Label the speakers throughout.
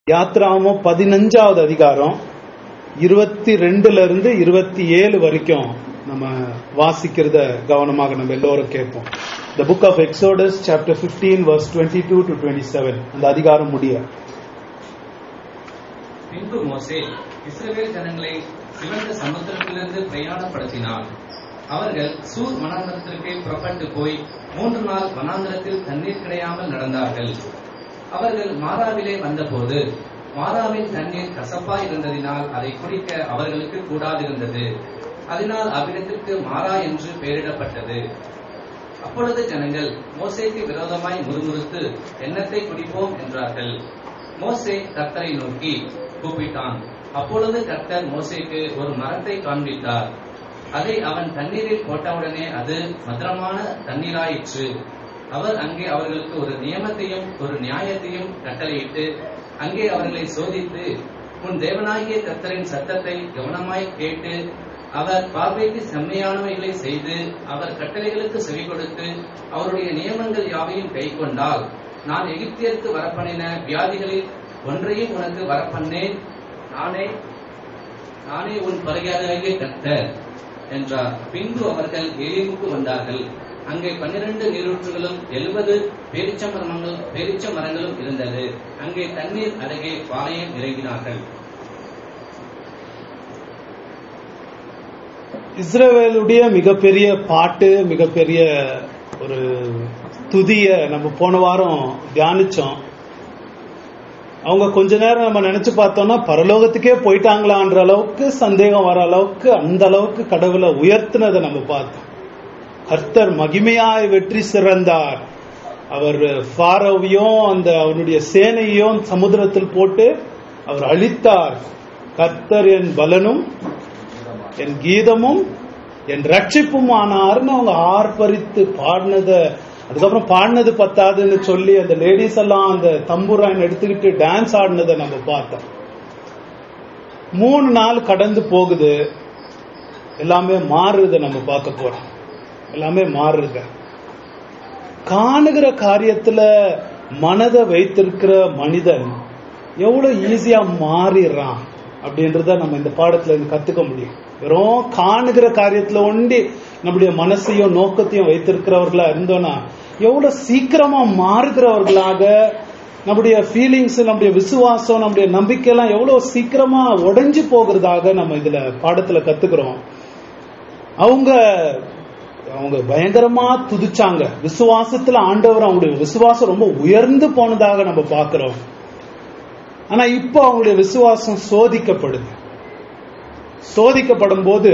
Speaker 1: யாத்ராமம் பதினஞ்சாவது அதிகாரம் இருபத்தி ரெண்டுல இருந்து இருபத்தி ஏழு வரைக்கும் நம்ம வாசிக்கிறத கவனமாக நம்ம எல்லோரும் கேட்போம் the book of Exodus chapter 15 verse 22 to to twenty seven அந்த அதிகாரம் முடிய
Speaker 2: பின்பு மோசே இஸ்ரவேல் ஜனங்களை சிவந்த சமுத்திரத்திலிருந்து பிரயாணப்படுத்தினார் அவர்கள் சூர் வனாந்தரத்திற்கு புறப்பட்டு போய் மூன்று நாள் வனாந்தரத்தில் தண்ணீர் கிடையாமல் நடந்தார்கள் அவர்கள் மாறாவிலே வந்தபோது மாறாவின் தண்ணீர் கசப்பாய் இருந்ததினால் அதை குடிக்க அவர்களுக்கு கூடாதிருந்தது அதனால் அவ்விடத்திற்கு மாறா என்று பெயரிடப்பட்டது அப்பொழுது ஜனங்கள் மோசேக்கு விரோதமாய் முறுமுறுத்து எண்ணத்தை குடிப்போம் என்றார்கள் மோசே கர்த்தரை நோக்கி கூப்பிட்டான் அப்பொழுது கர்த்தர் மோசேக்கு ஒரு மரத்தை காண்பித்தார் அதை அவன் தண்ணீரில் போட்டவுடனே அது மதுரமான தண்ணீராயிற்று அவர் அங்கே அவர்களுக்கு ஒரு நியமத்தையும் ஒரு நியாயத்தையும் கட்டளையிட்டு அங்கே அவர்களை சோதித்து உன் தேவனாகிய கர்த்தரின் சத்தத்தை கவனமாய் கேட்டு அவர் பார்வைக்கு செம்மையானவைகளை செய்து அவர் கட்டளைகளுக்கு செவி கொடுத்து அவருடைய நியமங்கள் யாவையும் கைக்கொண்டால் நான் எகிப்தியருக்கு வரப்பண்ணின வியாதிகளில் ஒன்றையும் உனக்கு வரப்பண்ணேன் நானே நானே உன் பரிகாரியாகிய கர்த்தர் என்றார் பின்பு அவர்கள் எலிமுக்கு வந்தார்கள் அங்கே பன்னிரண்டு நீரூற்றுகளும் எழுபது பேரிச்ச மரங்கள் பேரிச்ச மரங்களும் இருந்தது அங்கே தண்ணீர் அருகே பாளையம் இறங்கினார்கள்
Speaker 1: இஸ்ரவேலுடைய மிகப்பெரிய பாட்டு மிகப்பெரிய ஒரு துதிய நம்ம போன வாரம் தியானிச்சோம் அவங்க கொஞ்ச நேரம் நம்ம நினைச்சு பார்த்தோம்னா பரலோகத்துக்கே போயிட்டாங்களான்ற அளவுக்கு சந்தேகம் வர அளவுக்கு அந்த அளவுக்கு கடவுளை உயர்த்தினதை நம்ம பார்த்தோம் கர்த்தர் மகிமையாய் வெற்றி சிறந்தார் அவர் ஃபாரோவையும் அந்த அவருடைய சேனையும் சமுத்திரத்தில் போட்டு அவர் அழித்தார் கர்த்தர் என் பலனும் என் கீதமும் என் ரட்சிப்பும் ஆனார்னு அவங்க ஆர்ப்பரித்து பாடினத அதுக்கப்புறம் பாடினது பத்தாதுன்னு சொல்லி அந்த லேடிஸ் எல்லாம் அந்த தம்புரான் எடுத்துக்கிட்டு டான்ஸ் ஆடினதை நம்ம பார்த்தோம் மூணு நாள் கடந்து போகுது எல்லாமே மாறுறத நம்ம பார்க்க போறோம் எல்லாமே மாறுறது காணுகிற காரியத்துல மனதை வைத்திருக்கிற மனிதன் எவ்வளவு ஈஸியா மாறிடுறான் அப்படின்றத நம்ம இந்த பாடத்துல இருந்து கத்துக்க முடியும் வெறும் காணுகிற காரியத்துல ஒண்டி நம்முடைய மனசையும் நோக்கத்தையும் வைத்திருக்கிறவர்களா இருந்தோம்னா எவ்வளவு சீக்கிரமா மாறுகிறவர்களாக நம்முடைய ஃபீலிங்ஸ் நம்முடைய விசுவாசம் நம்முடைய நம்பிக்கை எல்லாம் எவ்வளவு சீக்கிரமா உடைஞ்சு போகிறதாக நம்ம இதுல பாடத்துல கத்துக்கிறோம் அவங்க அவங்க பயங்கரமா துதிச்சாங்க விசுவாசத்துல ஆண்டவர் அவங்களுடைய விசுவாசம் ரொம்ப உயர்ந்து போனதாக நம்ம பாக்குறோம் ஆனா இப்போ அவங்களுடைய விசுவாசம் சோதிக்கப்படுது சோதிக்கப்படும் போது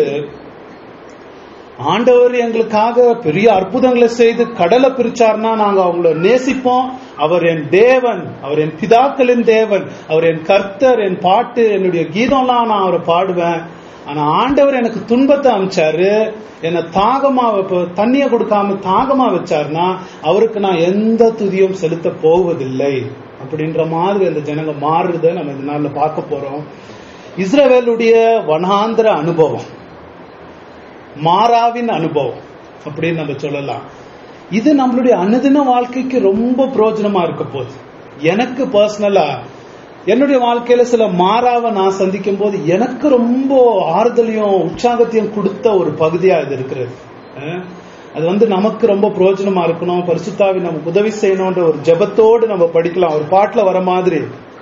Speaker 1: ஆண்டவர் எங்களுக்காக பெரிய அற்புதங்களை செய்து கடலை பிரிச்சார்னா நாங்க அவங்கள நேசிப்போம் அவர் என் தேவன் அவர் என் பிதாக்களின் தேவன் அவர் என் கர்த்தர் என் பாட்டு என்னுடைய கீதம்லாம் நான் அவரை பாடுவேன் ஆனா ஆண்டவர் எனக்கு துன்பத்தை அமைச்சாரு என்னை தாகமா தண்ணிய கொடுக்காம தாகமா வச்சாருன்னா அவருக்கு நான் எந்த துதியும் செலுத்த போவதில்லை அப்படின்ற மாதிரி அந்த ஜனங்க மாறுறத நம்ம இந்த நாள்ல பார்க்க போறோம் இஸ்ரவேலுடைய வனாந்திர அனுபவம் மாறாவின் அனுபவம் அப்படின்னு நம்ம சொல்லலாம் இது நம்மளுடைய அனுதின வாழ்க்கைக்கு ரொம்ப பிரயோஜனமா இருக்க போகுது எனக்கு பர்சனலா என்னுடைய வாழ்க்கையில சில மாறாவை நான் சந்திக்கும் போது எனக்கு ரொம்ப ஆறுதலையும் உற்சாகத்தையும் கொடுத்த ஒரு பகுதியா இது இருக்கிறது அது வந்து நமக்கு ரொம்ப பிரயோஜனமா இருக்கணும் பரிசுத்தாவி நமக்கு உதவி செய்யணும்ன்ற ஒரு ஜபத்தோடு நம்ம படிக்கலாம் ஒரு பாட்டுல வர மாதிரி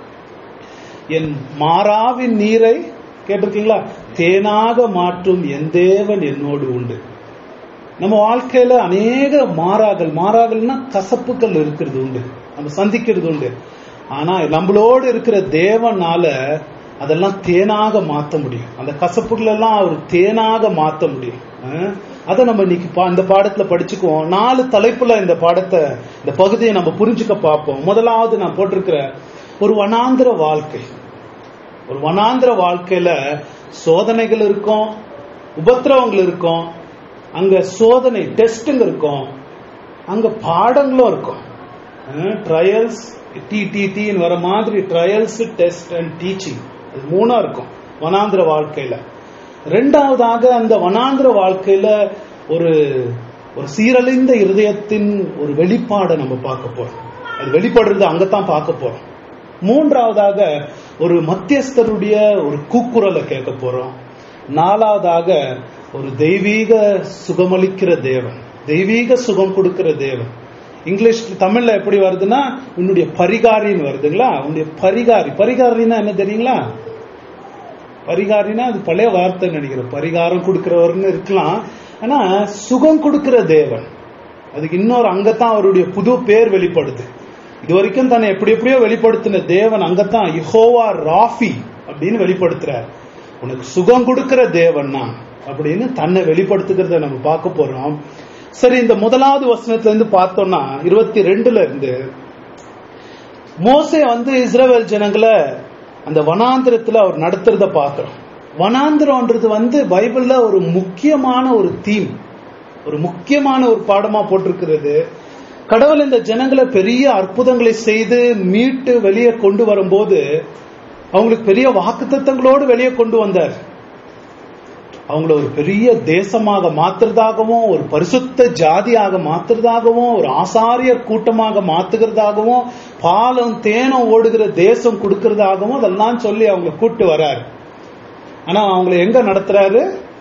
Speaker 1: என் மாறாவின் நீரை கேட்டிருக்கீங்களா தேனாக மாற்றும் என் தேவன் என்னோடு உண்டு நம்ம வாழ்க்கையில அநேக மாறாகள் மாறாகல்னா கசப்புகள் இருக்கிறது உண்டு நம்ம சந்திக்கிறது உண்டு ஆனா நம்மளோடு இருக்கிற தேவனால அதெல்லாம் தேனாக மாத்த முடியும் அந்த கசப்புகள் எல்லாம் அவர் தேனாக மாத்த முடியும் அதை நம்ம இன்னைக்கு இந்த பாடத்துல படிச்சுக்குவோம் நாலு தலைப்புல இந்த பாடத்தை இந்த பகுதியை நம்ம புரிஞ்சுக்க பார்ப்போம் முதலாவது நான் போட்டிருக்கிற ஒரு வனாந்திர வாழ்க்கை ஒரு வனாந்திர வாழ்க்கையில சோதனைகள் இருக்கும் உபத்திரவங்கள் இருக்கும் அங்க சோதனை டெஸ்ட்டுங்க இருக்கும் அங்க பாடங்களும் இருக்கும் ட்ரையல்ஸ் டி டி டின்னு வர மாதிரி ட்ரையல்ஸ் டெஸ்ட் அண்ட் டீச்சிங் அது மூணா இருக்கும் வனாந்திர வாழ்க்கையில ரெண்டாவதாக அந்த வனாந்திர வாழ்க்கையில ஒரு ஒரு சீரழிந்த இருதயத்தின் ஒரு வெளிப்பாடை நம்ம பார்க்க போறோம் அது வெளிப்படுறது அங்கதான் பார்க்க போறோம் மூன்றாவதாக ஒரு மத்தியஸ்தருடைய ஒரு கூக்குரலை கேட்க போறோம் நாலாவதாக ஒரு தெய்வீக சுகமளிக்கிற தேவன் தெய்வீக சுகம் கொடுக்கிற தேவன் இங்கிலீஷ் தமிழ்ல எப்படி வருதுன்னா உன்னுடைய பரிகாரின்னு வருதுங்களா உன்னுடைய பரிகாரி பரிகாரின்னா என்ன தெரியுங்களா பரிகாரினா அது பழைய வார்த்தை நினைக்கிறேன் பரிகாரம் கொடுக்கிறவர்னு இருக்கலாம் ஆனா சுகம் கொடுக்கிற தேவன் அதுக்கு இன்னொரு அங்கத்தான் அவருடைய புது பேர் வெளிப்படுது இது வரைக்கும் தன்னை எப்படி எப்படியோ வெளிப்படுத்தின தேவன் அங்கத்தான் இஹோவா ராஃபி அப்படின்னு வெளிப்படுத்துறார் உனக்கு சுகம் கொடுக்கிற தேவன் நான் அப்படின்னு தன்னை வெளிப்படுத்துகிறத நம்ம பார்க்க போறோம் சரி இந்த முதலாவது வசனத்துல இருந்து பார்த்தோம்னா இருபத்தி ரெண்டுல இருந்து மோசே வந்து இஸ்ரவேல் ஜனங்களை அந்த வனாந்திரத்துல அவர் நடத்துறத பார்க்கிறோம் வனாந்திரம்ன்றது வந்து பைபிள்ல ஒரு முக்கியமான ஒரு தீம் ஒரு முக்கியமான ஒரு பாடமா போட்டிருக்கிறது கடவுள் இந்த ஜனங்களை பெரிய அற்புதங்களை செய்து மீட்டு வெளியே கொண்டு வரும்போது அவங்களுக்கு பெரிய வாக்குத்தத்தங்களோடு வெளியே கொண்டு வந்தார் அவங்கள ஒரு பெரிய தேசமாக மாத்துறதாகவும் ஒரு பரிசுத்த ஜாதியாக மாத்துறதாகவும் ஒரு ஆசாரியர் கூட்டமாக மாத்துகிறதாகவும் பாலம் தேனம் ஓடுகிற தேசம் கொடுக்கறதாகவும் அதெல்லாம் சொல்லி அவங்கள கூட்டு வராரு ஆனா அவங்கள எங்க நடத்துறாரு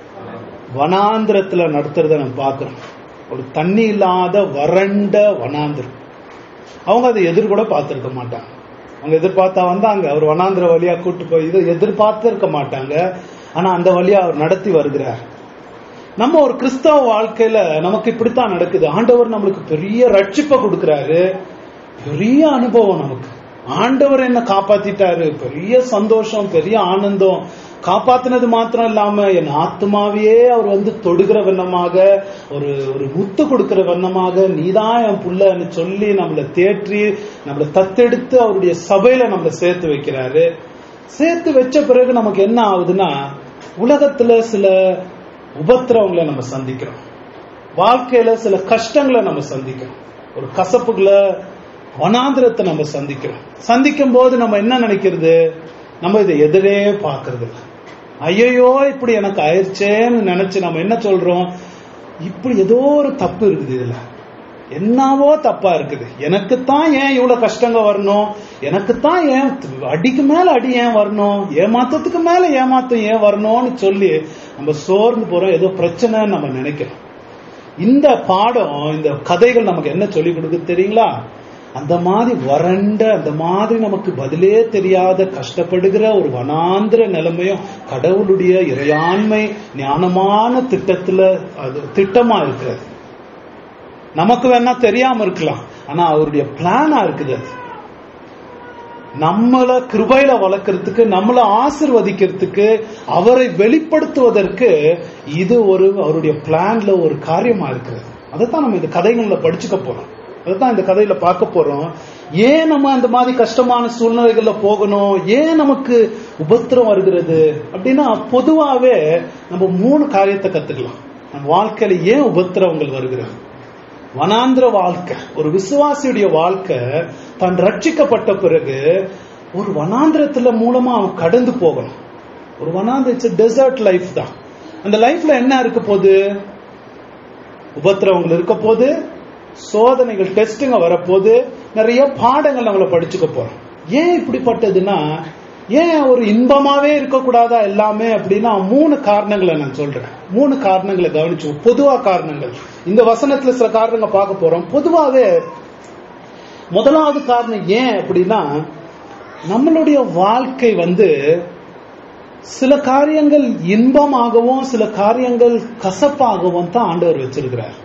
Speaker 1: வனாந்திரத்துல நடத்துறத நம்ம பார்க்கிறோம் ஒரு தண்ணி இல்லாத வறண்ட வனாந்திரம் அவங்க அதை எதிர் கூட பார்த்திருக்க மாட்டாங்க அவங்க எதிர்பார்த்தா வந்தாங்க அவர் வனாந்திர வழியா கூட்டு போய் இதை எதிர்பார்த்து இருக்க மாட்டாங்க ஆனா அந்த வழியா அவர் நடத்தி வருகிறார் நம்ம ஒரு கிறிஸ்தவ வாழ்க்கையில நமக்கு இப்படித்தான் நடக்குது ஆண்டவர் நம்மளுக்கு பெரிய ரட்சிப்பை கொடுக்கிறாரு பெரிய அனுபவம் நமக்கு ஆண்டவர் என்ன காப்பாத்திட்டாரு பெரிய சந்தோஷம் பெரிய ஆனந்தம் காப்பாத்தினது மாத்திரம் இல்லாம என் ஆத்மாவையே அவர் வந்து தொடுகிற வண்ணமாக ஒரு ஒரு முத்து கொடுக்கிற வண்ணமாக நீதான் என் புள்ளன்னு சொல்லி நம்மளை தேற்றி நம்மளை தத்தெடுத்து அவருடைய சபையில நம்மளை சேர்த்து வைக்கிறாரு சேர்த்து வச்ச பிறகு நமக்கு என்ன ஆகுதுன்னா உலகத்துல சில உபத்திரவங்களை நம்ம சந்திக்கிறோம் வாழ்க்கையில சில கஷ்டங்களை நம்ம சந்திக்கிறோம் ஒரு கசப்புகளை வனாந்திரத்தை நம்ம சந்திக்கிறோம் சந்திக்கும் போது நம்ம என்ன நினைக்கிறது நம்ம இதை எதிரே பாக்குறது இல்ல ஐயோ இப்படி எனக்கு ஆயிடுச்சேன்னு நினைச்சு நம்ம என்ன சொல்றோம் இப்படி ஏதோ ஒரு தப்பு இருக்குது இதுல என்னவோ தப்பா இருக்குது எனக்குத்தான் ஏன் இவ்வளவு கஷ்டங்க வரணும் எனக்குத்தான் ஏன் அடிக்கு மேல அடி ஏன் வரணும் ஏமாத்தத்துக்கு மேல ஏமாத்தம் ஏன் வரணும்னு சொல்லி நம்ம சோர்ந்து போறோம் ஏதோ பிரச்சனைன்னு நம்ம நினைக்கிறோம் இந்த பாடம் இந்த கதைகள் நமக்கு என்ன சொல்லி கொடுக்குது தெரியுங்களா அந்த மாதிரி வறண்ட அந்த மாதிரி நமக்கு பதிலே தெரியாத கஷ்டப்படுகிற ஒரு வனாந்திர நிலைமையும் கடவுளுடைய இறையாண்மை ஞானமான திட்டத்துல அது திட்டமா இருக்கிறது நமக்கு வேணா தெரியாம இருக்கலாம் ஆனா அவருடைய பிளானா இருக்குது அது நம்மள கிருபையில வளர்க்கறதுக்கு நம்மள ஆசிர்வதிக்கிறதுக்கு அவரை வெளிப்படுத்துவதற்கு இது ஒரு அவருடைய பிளான்ல ஒரு காரியமா இருக்கிறது அதைத்தான் நம்ம இந்த கதைகள்ல படிச்சுக்க போறோம் அதைத்தான் இந்த கதையில பார்க்க போறோம் ஏன் நம்ம அந்த மாதிரி கஷ்டமான சூழ்நிலைகள்ல போகணும் ஏன் நமக்கு உபத்திரம் வருகிறது அப்படின்னா பொதுவாவே நம்ம மூணு காரியத்தை கத்துக்கலாம் நம்ம வாழ்க்கையில ஏன் உபத்திரவங்கள் வருகிறது வனாந்திர வாழ்க்கை ஒரு விசுவாசியுடைய வாழ்க்கை தான் ரட்சிக்கப்பட்ட பிறகு ஒரு வனாந்திரத்துல மூலமா அவன் கடந்து போகணும் ஒரு வனாந்திர இட்ஸ் டெசர்ட் லைஃப் தான் அந்த லைஃப்ல என்ன இருக்க போகுது உபத்திரவங்கள் இருக்க போது சோதனைகள் டெஸ்ட்டுங்க வரப்போது நிறைய பாடங்கள் நம்மளை படிச்சுக்க போறோம் ஏன் இப்படிப்பட்டதுன்னா ஏன் ஒரு இன்பமாவே இருக்கக்கூடாதா எல்லாமே அப்படின்னா மூணு காரணங்களை நான் சொல்றேன் மூணு காரணங்களை கவனிச்சு பொதுவா காரணங்கள் இந்த வசனத்துல சில காரணங்கள் பார்க்க போறோம் பொதுவாவே முதலாவது காரணம் ஏன் அப்படின்னா நம்மளுடைய வாழ்க்கை வந்து சில காரியங்கள் இன்பமாகவும் சில காரியங்கள் கசப்பாகவும் தான் ஆண்டவர் வச்சிருக்கிறார்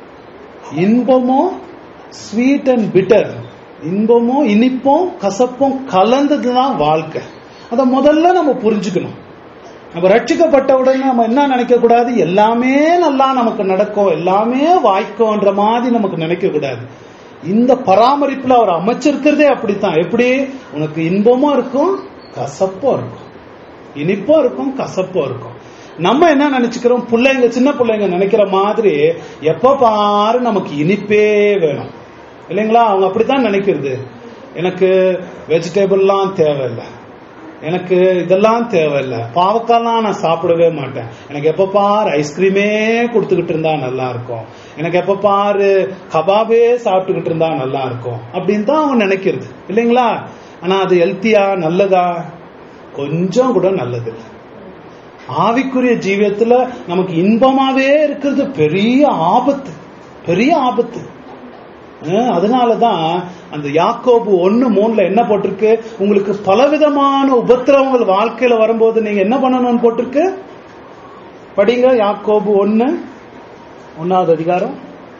Speaker 1: இன்பமும் ஸ்வீட் அண்ட் பிட்டர் இன்பமும் இனிப்பும் கசப்பும் கலந்ததுதான் வாழ்க்கை அதை முதல்ல நம்ம புரிஞ்சுக்கணும் நம்ம ரட்சிக்கப்பட்ட உடனே நம்ம என்ன நினைக்க கூடாது எல்லாமே நல்லா நமக்கு நடக்கும் எல்லாமே வாய்க்கும்ன்ற மாதிரி நமக்கு நினைக்க கூடாது இந்த பராமரிப்புல அவர் அமைச்சிருக்கிறதே அப்படித்தான் எப்படி உனக்கு இன்பமும் இருக்கும் கசப்பும் இருக்கும் இனிப்பும் இருக்கும் கசப்பும் இருக்கும் நம்ம என்ன நினைச்சுக்கிறோம் பிள்ளைங்க சின்ன பிள்ளைங்க நினைக்கிற மாதிரி எப்ப பாரு நமக்கு இனிப்பே வேணும் இல்லைங்களா அவங்க அப்படித்தான் நினைக்கிறது எனக்கு வெஜிடபிள்லாம் தேவையில்லை எனக்கு இதெல்லாம் தேவையில்லை பாவக்காலாம் நான் சாப்பிடவே மாட்டேன் எனக்கு எப்ப பாரு ஐஸ்கிரீமே கொடுத்துக்கிட்டு இருந்தா நல்லா இருக்கும் எனக்கு எப்ப பாரு கபாபே சாப்பிட்டுக்கிட்டு இருந்தா நல்லா இருக்கும் அப்படின்னு தான் அவங்க நினைக்கிறது இல்லைங்களா ஆனா அது ஹெல்த்தியா நல்லதா கொஞ்சம் கூட நல்லது இல்ல. ஆவிக்குரிய ஜீவியத்துல நமக்கு இன்பமாவே இருக்கிறது பெரிய ஆபத்து பெரிய ஆபத்து அஹ் அதனாலதான் அந்த யாக்கோபு ஒண்ணு மூணுல என்ன போட்டிருக்கு உங்களுக்கு பலவிதமான உபத்திரவங்கள் வாழ்க்கையில வரும்போது நீங்க என்ன பண்ணணும்னு போட்டிருக்கு படிங்க யாக்கோபு ஒண்ணு ஒன்னாவது அதிகாரம்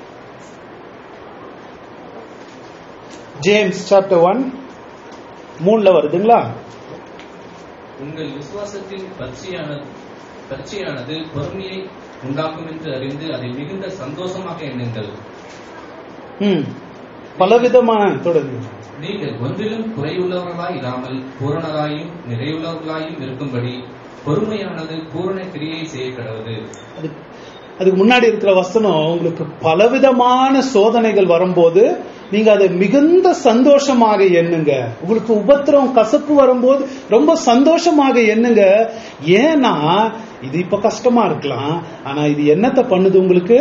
Speaker 1: ஜேம்ஸ் சாப்டர் ஒன் மூணுல வருதுங்களா
Speaker 2: உங்கள் விசுவாசத்தின் பச்சையானது பச்சையானது பொறுமையை உண்டாக்கும் என்று அறிந்து அதை மிகுந்த சந்தோஷமாக எண்ணுங்கள்
Speaker 1: ம் பலவிதமான தொடர்ந்து
Speaker 2: நீங்கள் ஒன்றிலும் குறையுள்ளவர்களாய் இராமல் பூரணராயும் நிறைவுள்ளவர்களாயும் இருக்கும்படி பொறுமையானது பூரண கிரியை செய்ய கடவுது
Speaker 1: அது அதுக்கு முன்னாடி இருக்கிற வசனம் உங்களுக்கு பலவிதமான சோதனைகள் வரும்போது நீங்க அதை மிகுந்த சந்தோஷமாக எண்ணுங்க உங்களுக்கு உபத்திரம் கசப்பு வரும்போது ரொம்ப சந்தோஷமாக எண்ணுங்க ஏன்னா இது இப்ப கஷ்டமா இருக்கலாம் ஆனா இது என்னத்தை பண்ணுது உங்களுக்கு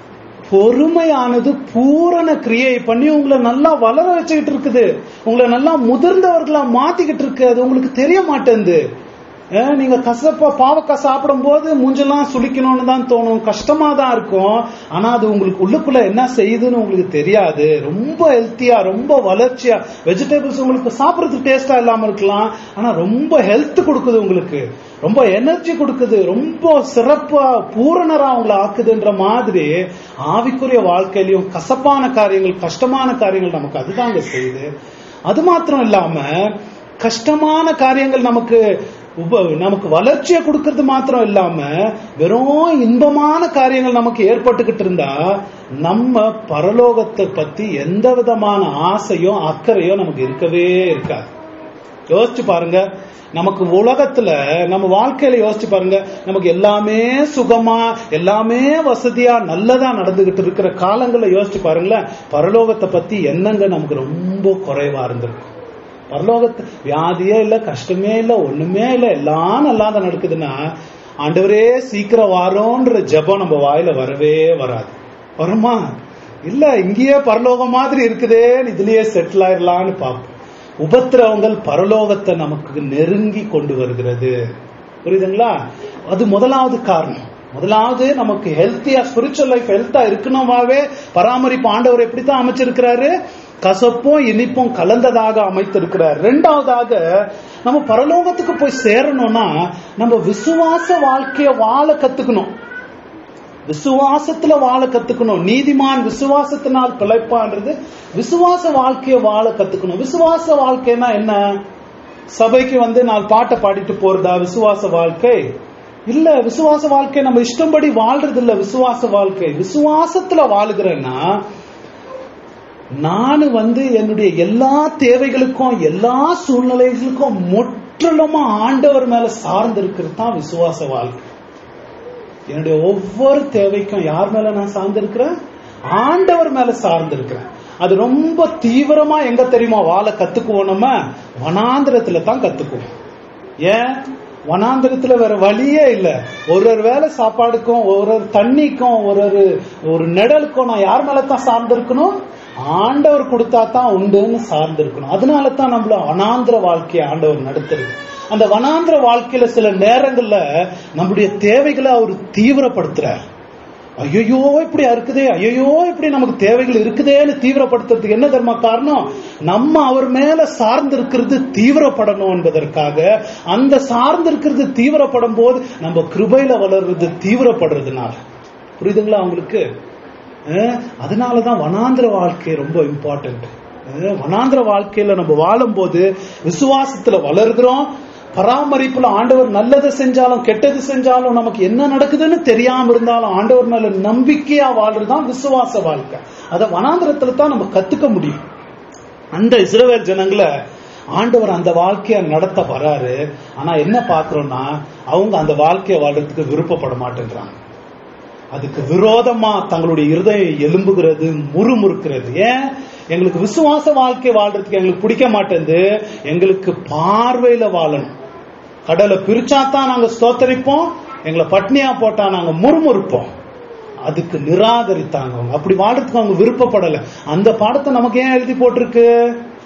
Speaker 1: பொறுமையானது பூரண கிரியை பண்ணி உங்களை நல்லா வளர வச்சுக்கிட்டு இருக்குது உங்களை நல்லா முதிர்ந்தவர்களா மாத்திக்கிட்டு இருக்கு அது உங்களுக்கு தெரிய மாட்டேங்குது அஹ் நீங்க கசப்பா பாவக்காய் சாப்பிடும் போது மூஞ்செல்லாம் சுளிக்கணும்னு தான் தோணும் கஷ்டமா தான் இருக்கும் ஆனா அது உங்களுக்கு உள்ளுக்குள்ள என்ன செய்யுதுன்னு உங்களுக்கு தெரியாது ரொம்ப ஹெல்த்தியா ரொம்ப வளர்ச்சியா வெஜிடபிள்ஸ் உங்களுக்கு சாப்பிடறதுக்கு டேஸ்டா இல்லாம இருக்கலாம் ஆனா ரொம்ப ஹெல்த் கொடுக்குது உங்களுக்கு ரொம்ப எனர்ஜி கொடுக்குது ரொம்ப சிறப்பா பூரணரா உங்களை ஆக்குதுன்ற மாதிரி ஆவிக்குரிய வாழ்க்கையிலையும் கசப்பான காரியங்கள் கஷ்டமான காரியங்கள் நமக்கு அதுதாங்க செய்யுது அது மாத்திரம் இல்லாம கஷ்டமான காரியங்கள் நமக்கு உப நமக்கு வளர்ச்சியை கொடுக்கறது மாத்திரம் இல்லாம வெறும் இன்பமான காரியங்கள் நமக்கு ஏற்பட்டுக்கிட்டு இருந்தா நம்ம பரலோகத்தை பத்தி எந்த விதமான ஆசையோ அக்கறையோ நமக்கு இருக்கவே இருக்காது யோசிச்சு பாருங்க நமக்கு உலகத்துல நம்ம வாழ்க்கையில யோசிச்சு பாருங்க நமக்கு எல்லாமே சுகமா எல்லாமே வசதியா நல்லதா நடந்துகிட்டு இருக்கிற காலங்கள்ல யோசிச்சு பாருங்களேன் பரலோகத்தை பத்தி எண்ணங்க நமக்கு ரொம்ப குறைவா இருந்திருக்கும் பரலோகத்து வியாதியே இல்ல கஷ்டமே இல்ல ஒண்ணுமே இல்ல எல்லாம் நல்லா தான் நடக்குதுன்னா ஆண்டவரே சீக்கிரம் வாரோன்ற ஜெபம் நம்ம வாயில வரவே வராது வருமா இல்ல இங்கேயே பரலோகம் மாதிரி இருக்குதே இதுலயே செட்டில் ஆயிடலான்னு பார்ப்போம் உபத்திரவங்கள் பரலோகத்தை நமக்கு நெருங்கி கொண்டு வருகிறது புரியுதுங்களா அது முதலாவது காரணம் முதலாவது நமக்கு ஹெல்த்தியா ஸ்பிரிச்சுவல் லைஃப் ஹெல்த்தா இருக்கணுமாவே பராமரிப்பு ஆண்டவர் எப்படித்தான் அமைச்சிருக்கிறாரு கசப்பும் இனிப்பும் கலந்ததாக அமைத்திருக்கிறார் ரெண்டாவதாக நம்ம பரலோகத்துக்கு போய் சேரணும்னா நம்ம விசுவாச வாழ்க்கைய வாழ கத்துக்கணும் விசுவாசத்துல வாழ கத்துக்கணும் நீதிமான் விசுவாசத்தினால் பிழைப்பான்றது விசுவாச வாழ்க்கைய வாழ கத்துக்கணும் விசுவாச வாழ்க்கைனா என்ன சபைக்கு வந்து நாலு பாட்டை பாடிட்டு போறதா விசுவாச வாழ்க்கை இல்ல விசுவாச வாழ்க்கை நம்ம இஷ்டம்படி வாழ்றது இல்ல விசுவாச வாழ்க்கை விசுவாசத்துல வாழுகிறேன்னா நான் வந்து என்னுடைய எல்லா தேவைகளுக்கும் எல்லா சூழ்நிலைகளுக்கும் முற்றிலுமா ஆண்டவர் மேல சார்ந்து இருக்கிறது தான் விசுவாச வாழ்க்கை என்னுடைய ஒவ்வொரு தேவைக்கும் யார் மேல நான் சார்ந்திருக்கிறேன் ஆண்டவர் மேல சார்ந்திருக்கிறேன் அது ரொம்ப தீவிரமா எங்க தெரியுமா வாழ கத்துக்குவோம் நம்ம வனாந்திரத்துல தான் கத்துக்குவோம் ஏன் வனாந்திரத்துல வேற வழியே இல்ல ஒரு ஒரு வேலை சாப்பாடுக்கும் ஒரு ஒரு தண்ணிக்கும் ஒரு ஒரு ஒரு நிழலுக்கும் நான் யார் மேல தான் சார்ந்திருக்கணும் ஆண்டவர் கொடுத்தா தான் உண்டுன்னு சார்ந்திருக்கணும் அதனால தான் நம்மள வனாந்திர வாழ்க்கையை ஆண்டவர் நடத்துறது அந்த வனாந்திர வாழ்க்கையில சில நேரங்கள்ல நம்முடைய தேவைகளை அவர் தீவிரப்படுத்துறார் ஐயோ இப்படி இருக்குதே ஐயோ இப்படி நமக்கு தேவைகள் இருக்குதேன்னு தீவிரப்படுத்துறதுக்கு என்ன தர்ம காரணம் நம்ம அவர் மேல சார்ந்து இருக்கிறது தீவிரப்படணும் என்பதற்காக அந்த சார்ந்து இருக்கிறது தீவிரப்படும் போது நம்ம கிருபையில வளர்றது தீவிரப்படுறதுனால புரியுதுங்களா அவங்களுக்கு அஹ் அதனாலதான் வனாந்திர வாழ்க்கை ரொம்ப இம்பார்ட்டன்ட் வனாந்திர வாழ்க்கையில நம்ம வாழும்போது விசுவாசத்துல வளர்கிறோம் பராமரிப்புல ஆண்டவர் நல்லதை செஞ்சாலும் கெட்டது செஞ்சாலும் நமக்கு என்ன நடக்குதுன்னு தெரியாம இருந்தாலும் ஆண்டவர் மேல நம்பிக்கையா வாழ்றதுதான் விசுவாச வாழ்க்கை அத வனாந்திரத்துல தான் நம்ம கத்துக்க முடியும் அந்த இஸ்ரவேல் ஜனங்களை ஆண்டவர் அந்த வாழ்க்கைய நடத்த வராரு ஆனா என்ன பாக்குறோம்னா அவங்க அந்த வாழ்க்கைய வாழ்றதுக்கு விருப்பப்பட மாட்டேங்கிறாங்க அதுக்கு விரோதமா தங்களுடைய இருதயம் எலும்புகிறது முறுமுறுக்கிறது ஏன் எங்களுக்கு விசுவாச வாழ்க்கை வாழ்றதுக்கு எங்களுக்கு பிடிக்க மாட்டேங்குது எங்களுக்கு பார்வையில வாழணும் கடலை பிரிச்சாதான் நாங்க ஸ்தோத்தரிப்போம் எங்களை பட்னியா போட்டா நாங்க முறுமுறுப்போம் அதுக்கு நிராகரித்தாங்க அவங்க அப்படி வாழ்றதுக்கு அவங்க விருப்பப்படல அந்த பாடத்தை நமக்கு ஏன் எழுதி போட்டிருக்கு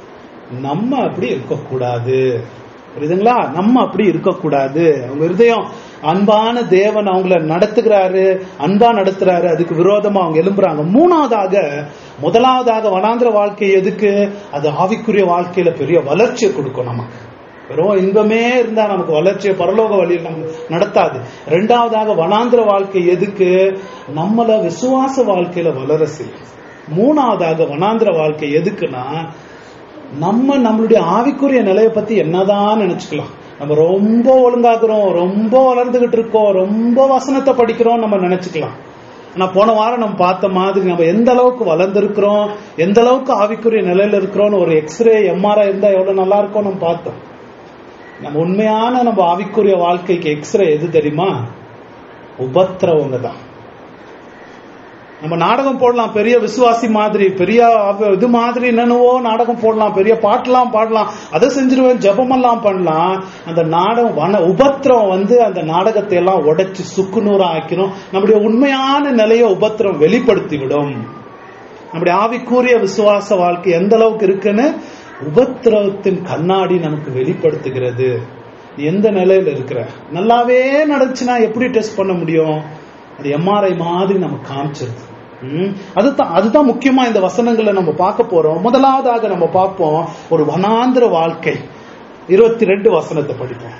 Speaker 1: நம்ம அப்படி இருக்கக்கூடாது புரியுதுங்களா நம்ம அப்படி இருக்கக்கூடாது அவங்க இருதயம் அன்பான தேவன் அவங்கள நடத்துகிறாரு அன்பா நடத்துறாரு அதுக்கு விரோதமா அவங்க எழும்புறாங்க மூணாவதாக முதலாவதாக வனாந்திர வாழ்க்கை எதுக்கு அது ஆவிக்குரிய வாழ்க்கையில பெரிய வளர்ச்சியை கொடுக்கும் நமக்கு வெறும் இன்பமே இருந்தா நமக்கு வளர்ச்சியை பரலோக வழியில் நம்ம நடத்தாது ரெண்டாவதாக வனாந்திர வாழ்க்கை எதுக்கு நம்மள விசுவாச வாழ்க்கையில வளர செய்யும் மூணாவதாக வனாந்திர வாழ்க்கை எதுக்குன்னா நம்ம நம்மளுடைய ஆவிக்குரிய நிலையை பத்தி என்னதான் நினைச்சுக்கலாம் நம்ம ரொம்ப ஒழுங்காக்குறோம் ரொம்ப வளர்ந்துகிட்டு இருக்கோம் ரொம்ப வசனத்தை படிக்கிறோம் நம்ம நினைச்சுக்கலாம் ஆனா போன வாரம் நம்ம பார்த்த மாதிரி நம்ம எந்த அளவுக்கு வளர்ந்துருக்கிறோம் எந்த அளவுக்கு ஆவிக்குரிய நிலையில இருக்கிறோம்னு ஒரு எக்ஸ்ரே எம்ஆர்ஐ இருந்தா எவ்வளவு நல்லா இருக்கும் நம்ம பார்த்தோம் நம்ம உண்மையான நம்ம ஆவிக்குரிய வாழ்க்கைக்கு எக்ஸ்ரே எது தெரியுமா உபத்திரவங்க தான் நம்ம நாடகம் போடலாம் பெரிய விசுவாசி மாதிரி பெரிய அவ- இது மாதிரி என்னென்னவோ நாடகம் போடலாம் பெரிய பாட்டெல்லாம் பாடலாம் அதை செஞ்சிருவேன் ஜெபமெல்லாம் பண்ணலாம் அந்த நாடகம் வன உபத்திரம் வந்து அந்த நாடகத்தை எல்லாம் உடைச்சு சுக்குநூறா ஆக்கிரும் நம்முடைய உண்மையான நிலையை உபத்திரம் வெளிப்படுத்தி விடும் நம்முடைய ஆவிக்குரிய விசுவாச வாழ்க்கை எந்த அளவுக்கு இருக்குன்னு உபத்திரவத்தின் கண்ணாடி நமக்கு வெளிப்படுத்துகிறது நீ எந்த நிலையில இருக்கிற நல்லாவே நடந்துச்சுன்னா எப்படி டெஸ்ட் பண்ண முடியும் அது எம்ஆர்ஐ மாதிரி நமக்கு காமிச்சிருது ம், அதுதான் அதுதான் முக்கியமா இந்த வசனங்களை நம்ம பார்க்க போறோம் முதலாவதாக நம்ம பார்ப்போம் ஒரு வனாந்திர வாழ்க்கை இருபத்தி ரெண்டு வசனத்தை படிப்போம்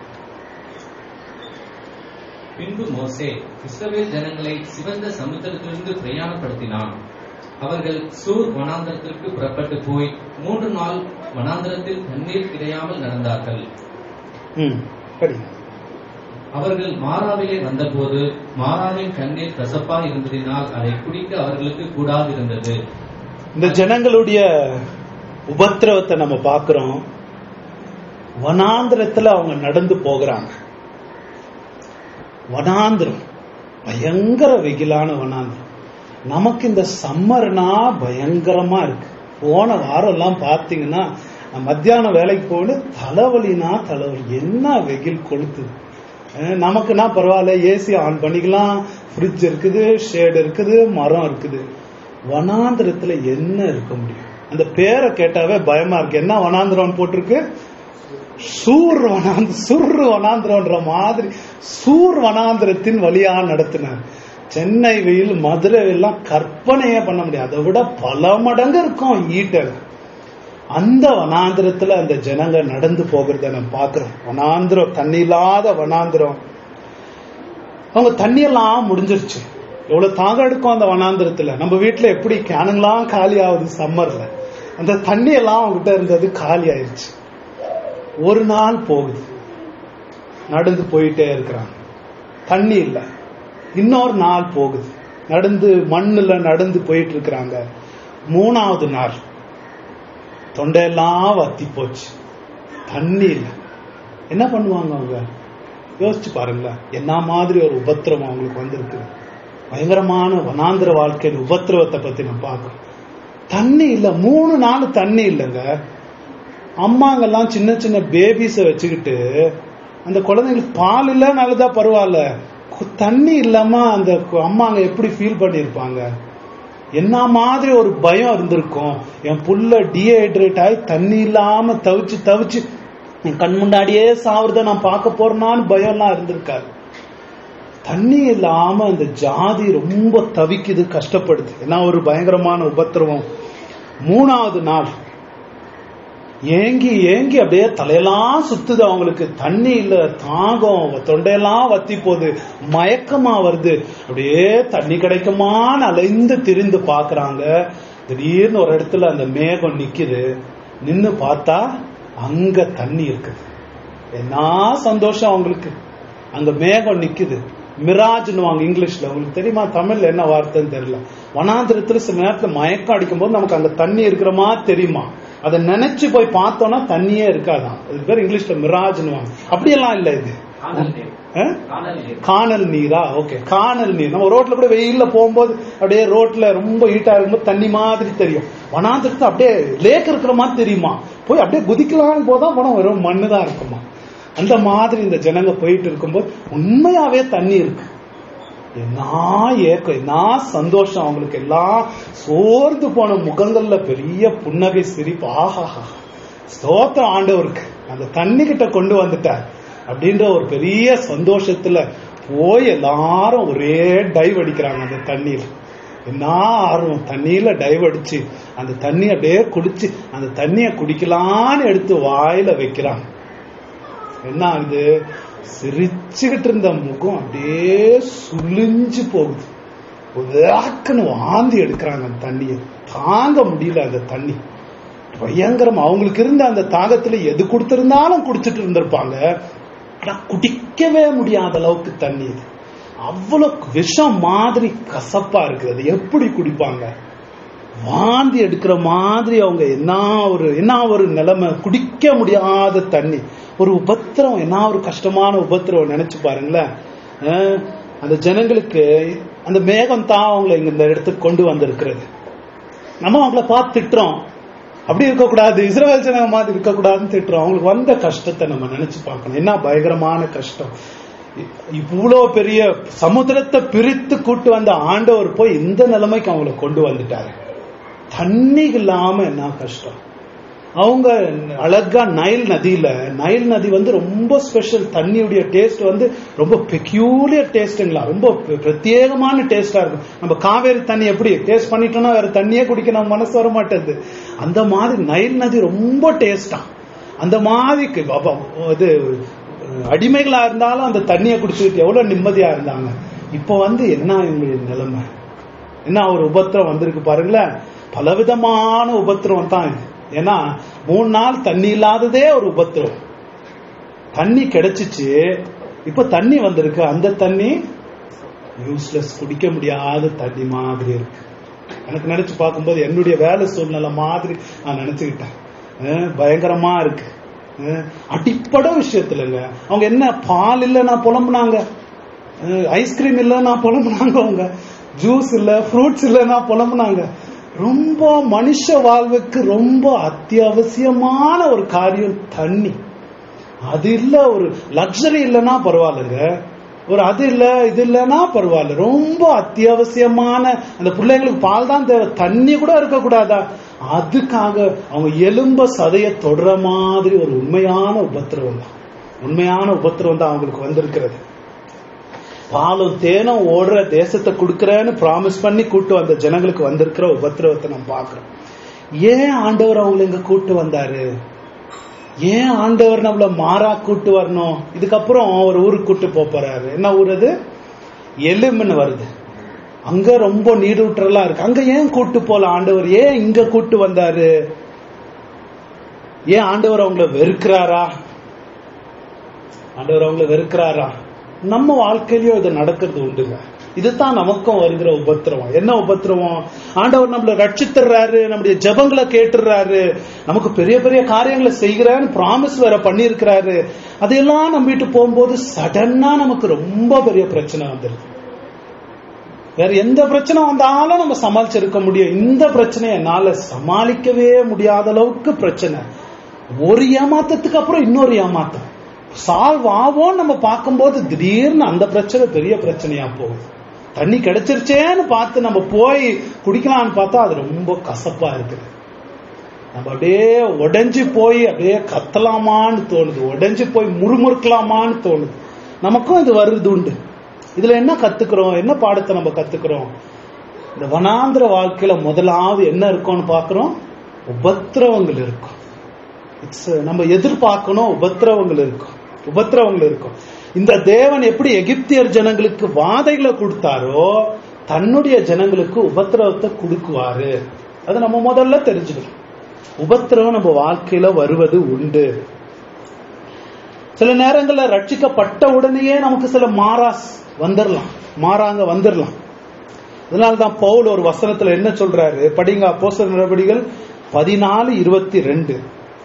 Speaker 2: பின்பு மோசே இஸ்ரவேல் ஜனங்களை சிவந்த சமுத்திரத்திலிருந்து பிரயாணப்படுத்தினான் அவர்கள் சூர் வனாந்தரத்திற்கு புறப்பட்டு போய் மூன்று நாள் வனாந்தரத்தில் தண்ணீர் கிடையாமல் நடந்தார்கள்
Speaker 1: ம், படி
Speaker 2: அவர்கள் மாறாவிலே வந்தபோது மாறாவின் கண்ணீர் கசப்பா இருந்ததினால் அதை குடிக்க அவர்களுக்கு கூடாதிருந்தது
Speaker 1: இந்த ஜனங்களுடைய உபத்திரவத்தை நம்ம பார்க்கிறோம் வனாந்திரத்துல அவங்க நடந்து போகிறாங்க வனாந்திரம் பயங்கர வெயிலான வனாந்திரம் நமக்கு இந்த சம்மர்னா பயங்கரமா இருக்கு போன வாரம் எல்லாம் பாத்தீங்கன்னா நான் மத்தியானம் வேலைக்கு போகணும் தலைவலினா தலைவலி என்ன வெயில் கொளுத்துது அஹ் நமக்குன்னா பரவாயில்ல ஏசி ஆன் பண்ணிக்கலாம் ஃப்ரிட்ஜ் இருக்குது ஷேட் இருக்குது மரம் இருக்குது வனாந்திரத்துல என்ன இருக்க முடியும் அந்த பேரை கேட்டாவே பயமா இருக்கு என்ன வனாந்திரம் போட்டிருக்கு சூர் வனாந்திர சுர் வனாந்திரம்ன்ற மாதிரி சூர் வனாந்திரத்தின் வழியா நடத்தினார் சென்னை வெயில் மதுரை எல்லாம் கற்பனையே பண்ண முடியாது அதை விட பல மடங்கு இருக்கும் ஈட்டர் அந்த வனாந்திரத்துல அந்த ஜனங்க நடந்து போகிறத நம்ம பாக்குறோம் வனாந்திரம் தண்ணி இல்லாத வனாந்திரம் அவங்க தண்ணியெல்லாம் முடிஞ்சிருச்சு எவ்வளவு தாகம் எடுக்கும் அந்த வனாந்திரத்துல நம்ம வீட்டுல எப்படி கேனுங்கெல்லாம் காலி ஆகுது சம்மர்ல அந்த தண்ணி எல்லாம் அவங்ககிட்ட இருந்தது காலி ஆயிடுச்சு ஒரு நாள் போகுது நடந்து போயிட்டே இருக்கிறாங்க தண்ணி இல்ல இன்னொரு நாள் போகுது நடந்து மண்ணுல நடந்து போயிட்டு இருக்கிறாங்க மூணாவது நாள் தொண்டையெல்லாம் வத்தி போச்சு தண்ணி இல்ல என்ன பண்ணுவாங்க அவங்க யோசிச்சு பாருங்களேன் என்ன மாதிரி ஒரு உபத்திரவம் அவங்களுக்கு வந்திருக்கு பயங்கரமான வனாந்திர வாழ்க்கையின் உபத்திரவத்தை பத்தி நம்ம பார்க்கணும் தண்ணி இல்ல மூணு நாள் தண்ணி இல்லைங்க அம்மாங்கெல்லாம் சின்ன சின்ன பேபிஸ வச்சுக்கிட்டு அந்த குழந்தைங்களுக்கு பால் இல்ல நல்லதா பரவாயில்ல கு- தண்ணி இல்லாம அந்த கு- அம்மாங்க எப்படி ஃபீல் பண்ணிருப்பாங்க என்ன மாதிரி ஒரு பயம் இருந்திருக்கும் என் புள்ள டீஹைட்ரேட் ஆகி தண்ணி இல்லாம தவிச்சு தவிச்சு என் கண் முன்னாடியே சாவுறத நான் பார்க்க போறேனான்னு பயம்லாம் இருந்திருக்காரு தண்ணி இல்லாம அந்த ஜாதி ரொம்ப தவிக்குது கஷ்டப்படுது ஏன்னா ஒரு பயங்கரமான உபத்திரவம் மூணாவது நாள் ஏங்கி ஏங்கி அப்படியே தலையெல்லாம் சுத்துது அவங்களுக்கு தண்ணி இல்ல தாகம் தொண்டையெல்லாம் வத்தி போகுது மயக்கமா வருது அப்படியே தண்ணி கிடைக்குமான்னு அலைந்து திரிந்து பாக்குறாங்க திடீர்னு ஒரு இடத்துல அந்த மேகம் நிக்குது நின்னு பார்த்தா அங்க தண்ணி இருக்குது என்ன சந்தோஷம் அவங்களுக்கு அங்க மேகம் நிக்குது மிராஜ்னு வாங்க இங்கிலீஷ்ல உங்களுக்கு தெரியுமா தமிழ்ல என்ன வார்த்தைன்னு தெரியல வனாந்திரத்துல சில நேரத்துல மயக்கம் அடிக்கும் போது நமக்கு அங்க தண்ணி இருக்கிற மாதிரி தெரியுமா அதை நினைச்சு போய் பார்த்தோம்னா தண்ணியே இருக்காதான் இது பேர் இங்கிலீஷ்ல மிராஜ்னு வாங்க அப்படியெல்லாம் இல்ல இது
Speaker 2: காணல் நீர்
Speaker 1: ஆ?
Speaker 2: காணல் நீர்
Speaker 1: காணல் நீரா ஓகே காணல் நீர் நம்ம ரோட்ல கூட வெயில்ல போகும்போது அப்படியே ரோட்ல ரொம்ப ஹீட்டா இருக்கும்போது தண்ணி மாதிரி தெரியும் வனாந்திரத்து அப்படியே லேக் இருக்கிற மாதிரி தெரியுமா போய் அப்படியே குதிக்கலாம்னு போதான் போனா வெறும் மண்ணு தான் இருக்குமா அந்த மாதிரி இந்த ஜனங்க போயிட்டு இருக்கும்போது உண்மையாவே தண்ணி இருக்கு என்ன ஏக்கம் என்ன சந்தோஷம் அவங்களுக்கு எல்லாம் சோர்ந்து போன முகங்கள்ல பெரிய புன்னகை சிரிப்பு ஆஹாஹா ஸ்தோத்திரம் ஆண்டவருக்கு அந்த தண்ணி கிட்ட கொண்டு வந்துட்டார் அப்படின்ற ஒரு பெரிய சந்தோஷத்துல போய் எல்லாரும் ஒரே டைவ் அடிக்கிறாங்க அந்த தண்ணீர் என்ன ஆர்வம் தண்ணியில டைவ் அடிச்சு அந்த தண்ணி அப்படியே குடிச்சு அந்த தண்ணிய குடிக்கலான்னு எடுத்து வாயில வைக்கிறாங்க என்ன ஆகுது சிரிச்சுக்கிட்டு இருந்த முகம் அப்படியே சுழிஞ்சு போகுது உதாக்குன்னு வாந்தி எடுக்கிறாங்க அந்த தண்ணியை தாங்க முடியல அந்த தண்ணி பயங்கரம் அவங்களுக்கு இருந்த அந்த தாகத்துல எது கொடுத்திருந்தாலும் குடிச்சிட்டு இருந்திருப்பாங்க ஆனா குடிக்கவே முடியாத அளவுக்கு தண்ணி இது அவ்வளவு விஷம் மாதிரி கசப்பா இருக்குது அது எப்படி குடிப்பாங்க வாந்தி எடுக்கிற மாதிரி அவங்க என்ன ஒரு என்ன ஒரு நிலைமை குடிக்க முடியாத தண்ணி ஒரு உபத்திரம் என்ன ஒரு கஷ்டமான உபத்திரம் நினைச்சு பாருங்களேன் அஹ் அந்த ஜனங்களுக்கு அந்த மேகம் தான் அவங்களை இங்க இந்த இடத்துக்கு கொண்டு வந்திருக்கிறது நம்ம அவங்கள பார்த்து திட்டுறோம் அப்படி இருக்கக்கூடாது இஸ்ரேல் ஜனங்க மாதிரி இருக்கக்கூடாதுன்னு திட்டுறோம் அவங்களுக்கு வந்த கஷ்டத்தை நம்ம நினைச்சு பார்க்கணும் என்ன பயங்கரமான கஷ்டம் இவ்வளோ பெரிய சமுத்திரத்தை பிரித்து கூட்டு வந்த ஆண்டவர் போய் இந்த நிலைமைக்கு அவங்கள கொண்டு வந்துட்டாரு தண்ணி இல்லாம என்ன கஷ்டம் அவங்க அழகா நைல் நதியில நைல் நதி வந்து ரொம்ப ஸ்பெஷல் தண்ணியுடைய டேஸ்ட் வந்து ரொம்ப பெக்யூலியர் டேஸ்ட்டுங்களா ரொம்ப பிர- பிரத்யேகமான டேஸ்டா இருக்கும் நம்ம காவேரி தண்ணி எப்படி டேஸ்ட் பண்ணிட்டோம்னா வேற தண்ணியே குடிக்க நம்ம மனசு வர மாட்டேங்குது அந்த மாதிரி நைல் நதி ரொம்ப டேஸ்டா அந்த மாதிரி கு- அப்ப இது அஹ், அடிமைகளா இருந்தாலும் அந்த தண்ணியை குடிச்சுக்கிட்டு எவ்வளவு நிம்மதியா இருந்தாங்க இப்போ வந்து என்ன இவங்களுடைய நிலைமை என்ன ஒரு உபத்திரம் வந்திருக்கு பாருங்களேன் பலவிதமான உபத்திரம் தான் இது ஏன்னா மூணு நாள் தண்ணி இல்லாததே ஒரு உபத்திரம் தண்ணி கிடைச்சிச்சு இப்ப தண்ணி வந்திருக்கு அந்த தண்ணி யூஸ்லெஸ் குடிக்க முடியாத தண்ணி மாதிரி இருக்கு எனக்கு நினைச்சு பார்க்கும்போது என்னுடைய வேலை சூழ்நிலை மாதிரி நான் நினைச்சுக்கிட்டேன் அஹ் பயங்கரமா இருக்கு அஹ் அடிப்படை விஷயத்துலங்க அவங்க என்ன பால் இல்லைன்னா புலம்புனாங்க ஐஸ்கிரீம் இல்லைன்னா புலம்புனாங்க அவங்க ஜூஸ் இல்ல ஃப்ரூட்ஸ் இல்லைன்னா புலம்புனாங்க ரொம்ப மனுஷ வாழ்வுக்கு ரொம்ப அத்தியாவசியமான ஒரு காரியம் தண்ணி அது இல்ல ஒரு லக்ஸரி இல்லைன்னா பரவாயில்லைங்க ஒரு அது இல்ல இது இல்லைன்னா பரவாயில்ல ரொம்ப அத்தியாவசியமான அந்த பிள்ளைங்களுக்கு பால் தான் தேவை தண்ணி கூட இருக்கக்கூடாதா அதுக்காக அவங்க எலும்ப சதைய தொடர மாதிரி ஒரு உண்மையான உபத்திரவம் தான் உண்மையான உபத்திரவம் தான் அவங்களுக்கு வந்திருக்கிறது பாலும் தேனும் ஓடுற தேசத்தை கொடுக்கறேன்னு ப்ராமிஸ் பண்ணி கூட்டு வந்த ஜனங்களுக்கு வந்திருக்கிற உபத்திரவத்தை நம்ம பார்க்கிறோம் ஏன் ஆண்டவர் அவங்களை இங்க கூட்டு வந்தாரு ஏன் ஆண்டவர் நம்மள மாறா கூட்டு வரணும் இதுக்கப்புறம் ஒரு ஊருக்கு கூட்டு போப் போறாரு என்ன ஊர் அது எலும்புன்னு வருது அங்க ரொம்ப நீரூற்றலாம் இருக்கு அங்க ஏன் கூட்டு போல ஆண்டவர் ஏன் இங்க கூட்டு வந்தாரு ஏன் ஆண்டவர் அவங்கள வெறுக்கிறாரா ஆண்டவர் அவங்கள வெறுக்கிறாரா நம்ம வாழ்க்கையிலயும் இது நடக்கிறது உண்டுங்க இதுதான் நமக்கும் வருகிற உபத்திரவம் என்ன உபத்திரவம் ஆண்டவர் நம்மள ரட்சித்துறாரு நம்முடைய ஜெபங்களை கேட்டுறாரு நமக்கு பெரிய பெரிய காரியங்களை செய்கிறான்னு ப்ராமிஸ் வேற பண்ணியிருக்கிறாரு அதையெல்லாம் நம்பிட்டு போகும்போது சடனா நமக்கு ரொம்ப பெரிய பிரச்சனை வந்துருது வேற எந்த பிரச்சனை வந்தாலும் நம்ம சமாளிச்சிருக்க முடியும் இந்த பிரச்சனையை என்னால சமாளிக்கவே முடியாத அளவுக்கு பிரச்சனை ஒரு ஏமாத்தத்துக்கு அப்புறம் இன்னொரு ஏமாத்தம் சால்வ் ஆவோம் நம்ம பார்க்கும்போது திடீர்னு அந்த பிரச்சனை பெரிய பிரச்சனையா போகுது தண்ணி கிடைச்சிருச்சேன்னு பார்த்து நம்ம போய் குடிக்கலாம்னு பார்த்தா அது ரொம்ப கசப்பா இருக்குது நம்ம அப்படியே உடைஞ்சு போய் அப்படியே கத்தலாமான்னு தோணுது உடைஞ்சு போய் முறுமுறுக்கலாமான்னு தோணுது நமக்கும் இது வருது உண்டு இதுல என்ன கத்துக்கிறோம் என்ன பாடத்தை நம்ம கத்துக்கிறோம் இந்த வனாந்திர வாழ்க்கையில முதலாவது என்ன இருக்கும்னு பாக்குறோம் உபத்திரவங்கள் இருக்கும் இட்ஸ் நம்ம எதிர்பார்க்கணும் உபத்திரவங்கள் இருக்கும் உபத்திரவங்கள் இருக்கும் இந்த தேவன் எப்படி எகிப்தியர் ஜனங்களுக்கு வாதைகளை கொடுத்தாரோ தன்னுடைய ஜனங்களுக்கு உபத்திரவத்தை கொடுக்குவாரு அது நம்ம முதல்ல தெரிஞ்சுக்கணும் உபத்திரவம் நம்ம வாழ்க்கையில வருவது உண்டு சில நேரங்கள்ல ரட்சிக்கப்பட்ட உடனேயே நமக்கு சில மாறாஸ் வந்துடலாம் மாறாங்க வந்துடலாம் அதனால்தான் பவுல் ஒரு வசனத்துல என்ன சொல்றாரு படிங்க அப்போஸ்தலர் நடவடிகள் பதினாலு இருபத்தி ரெண்டு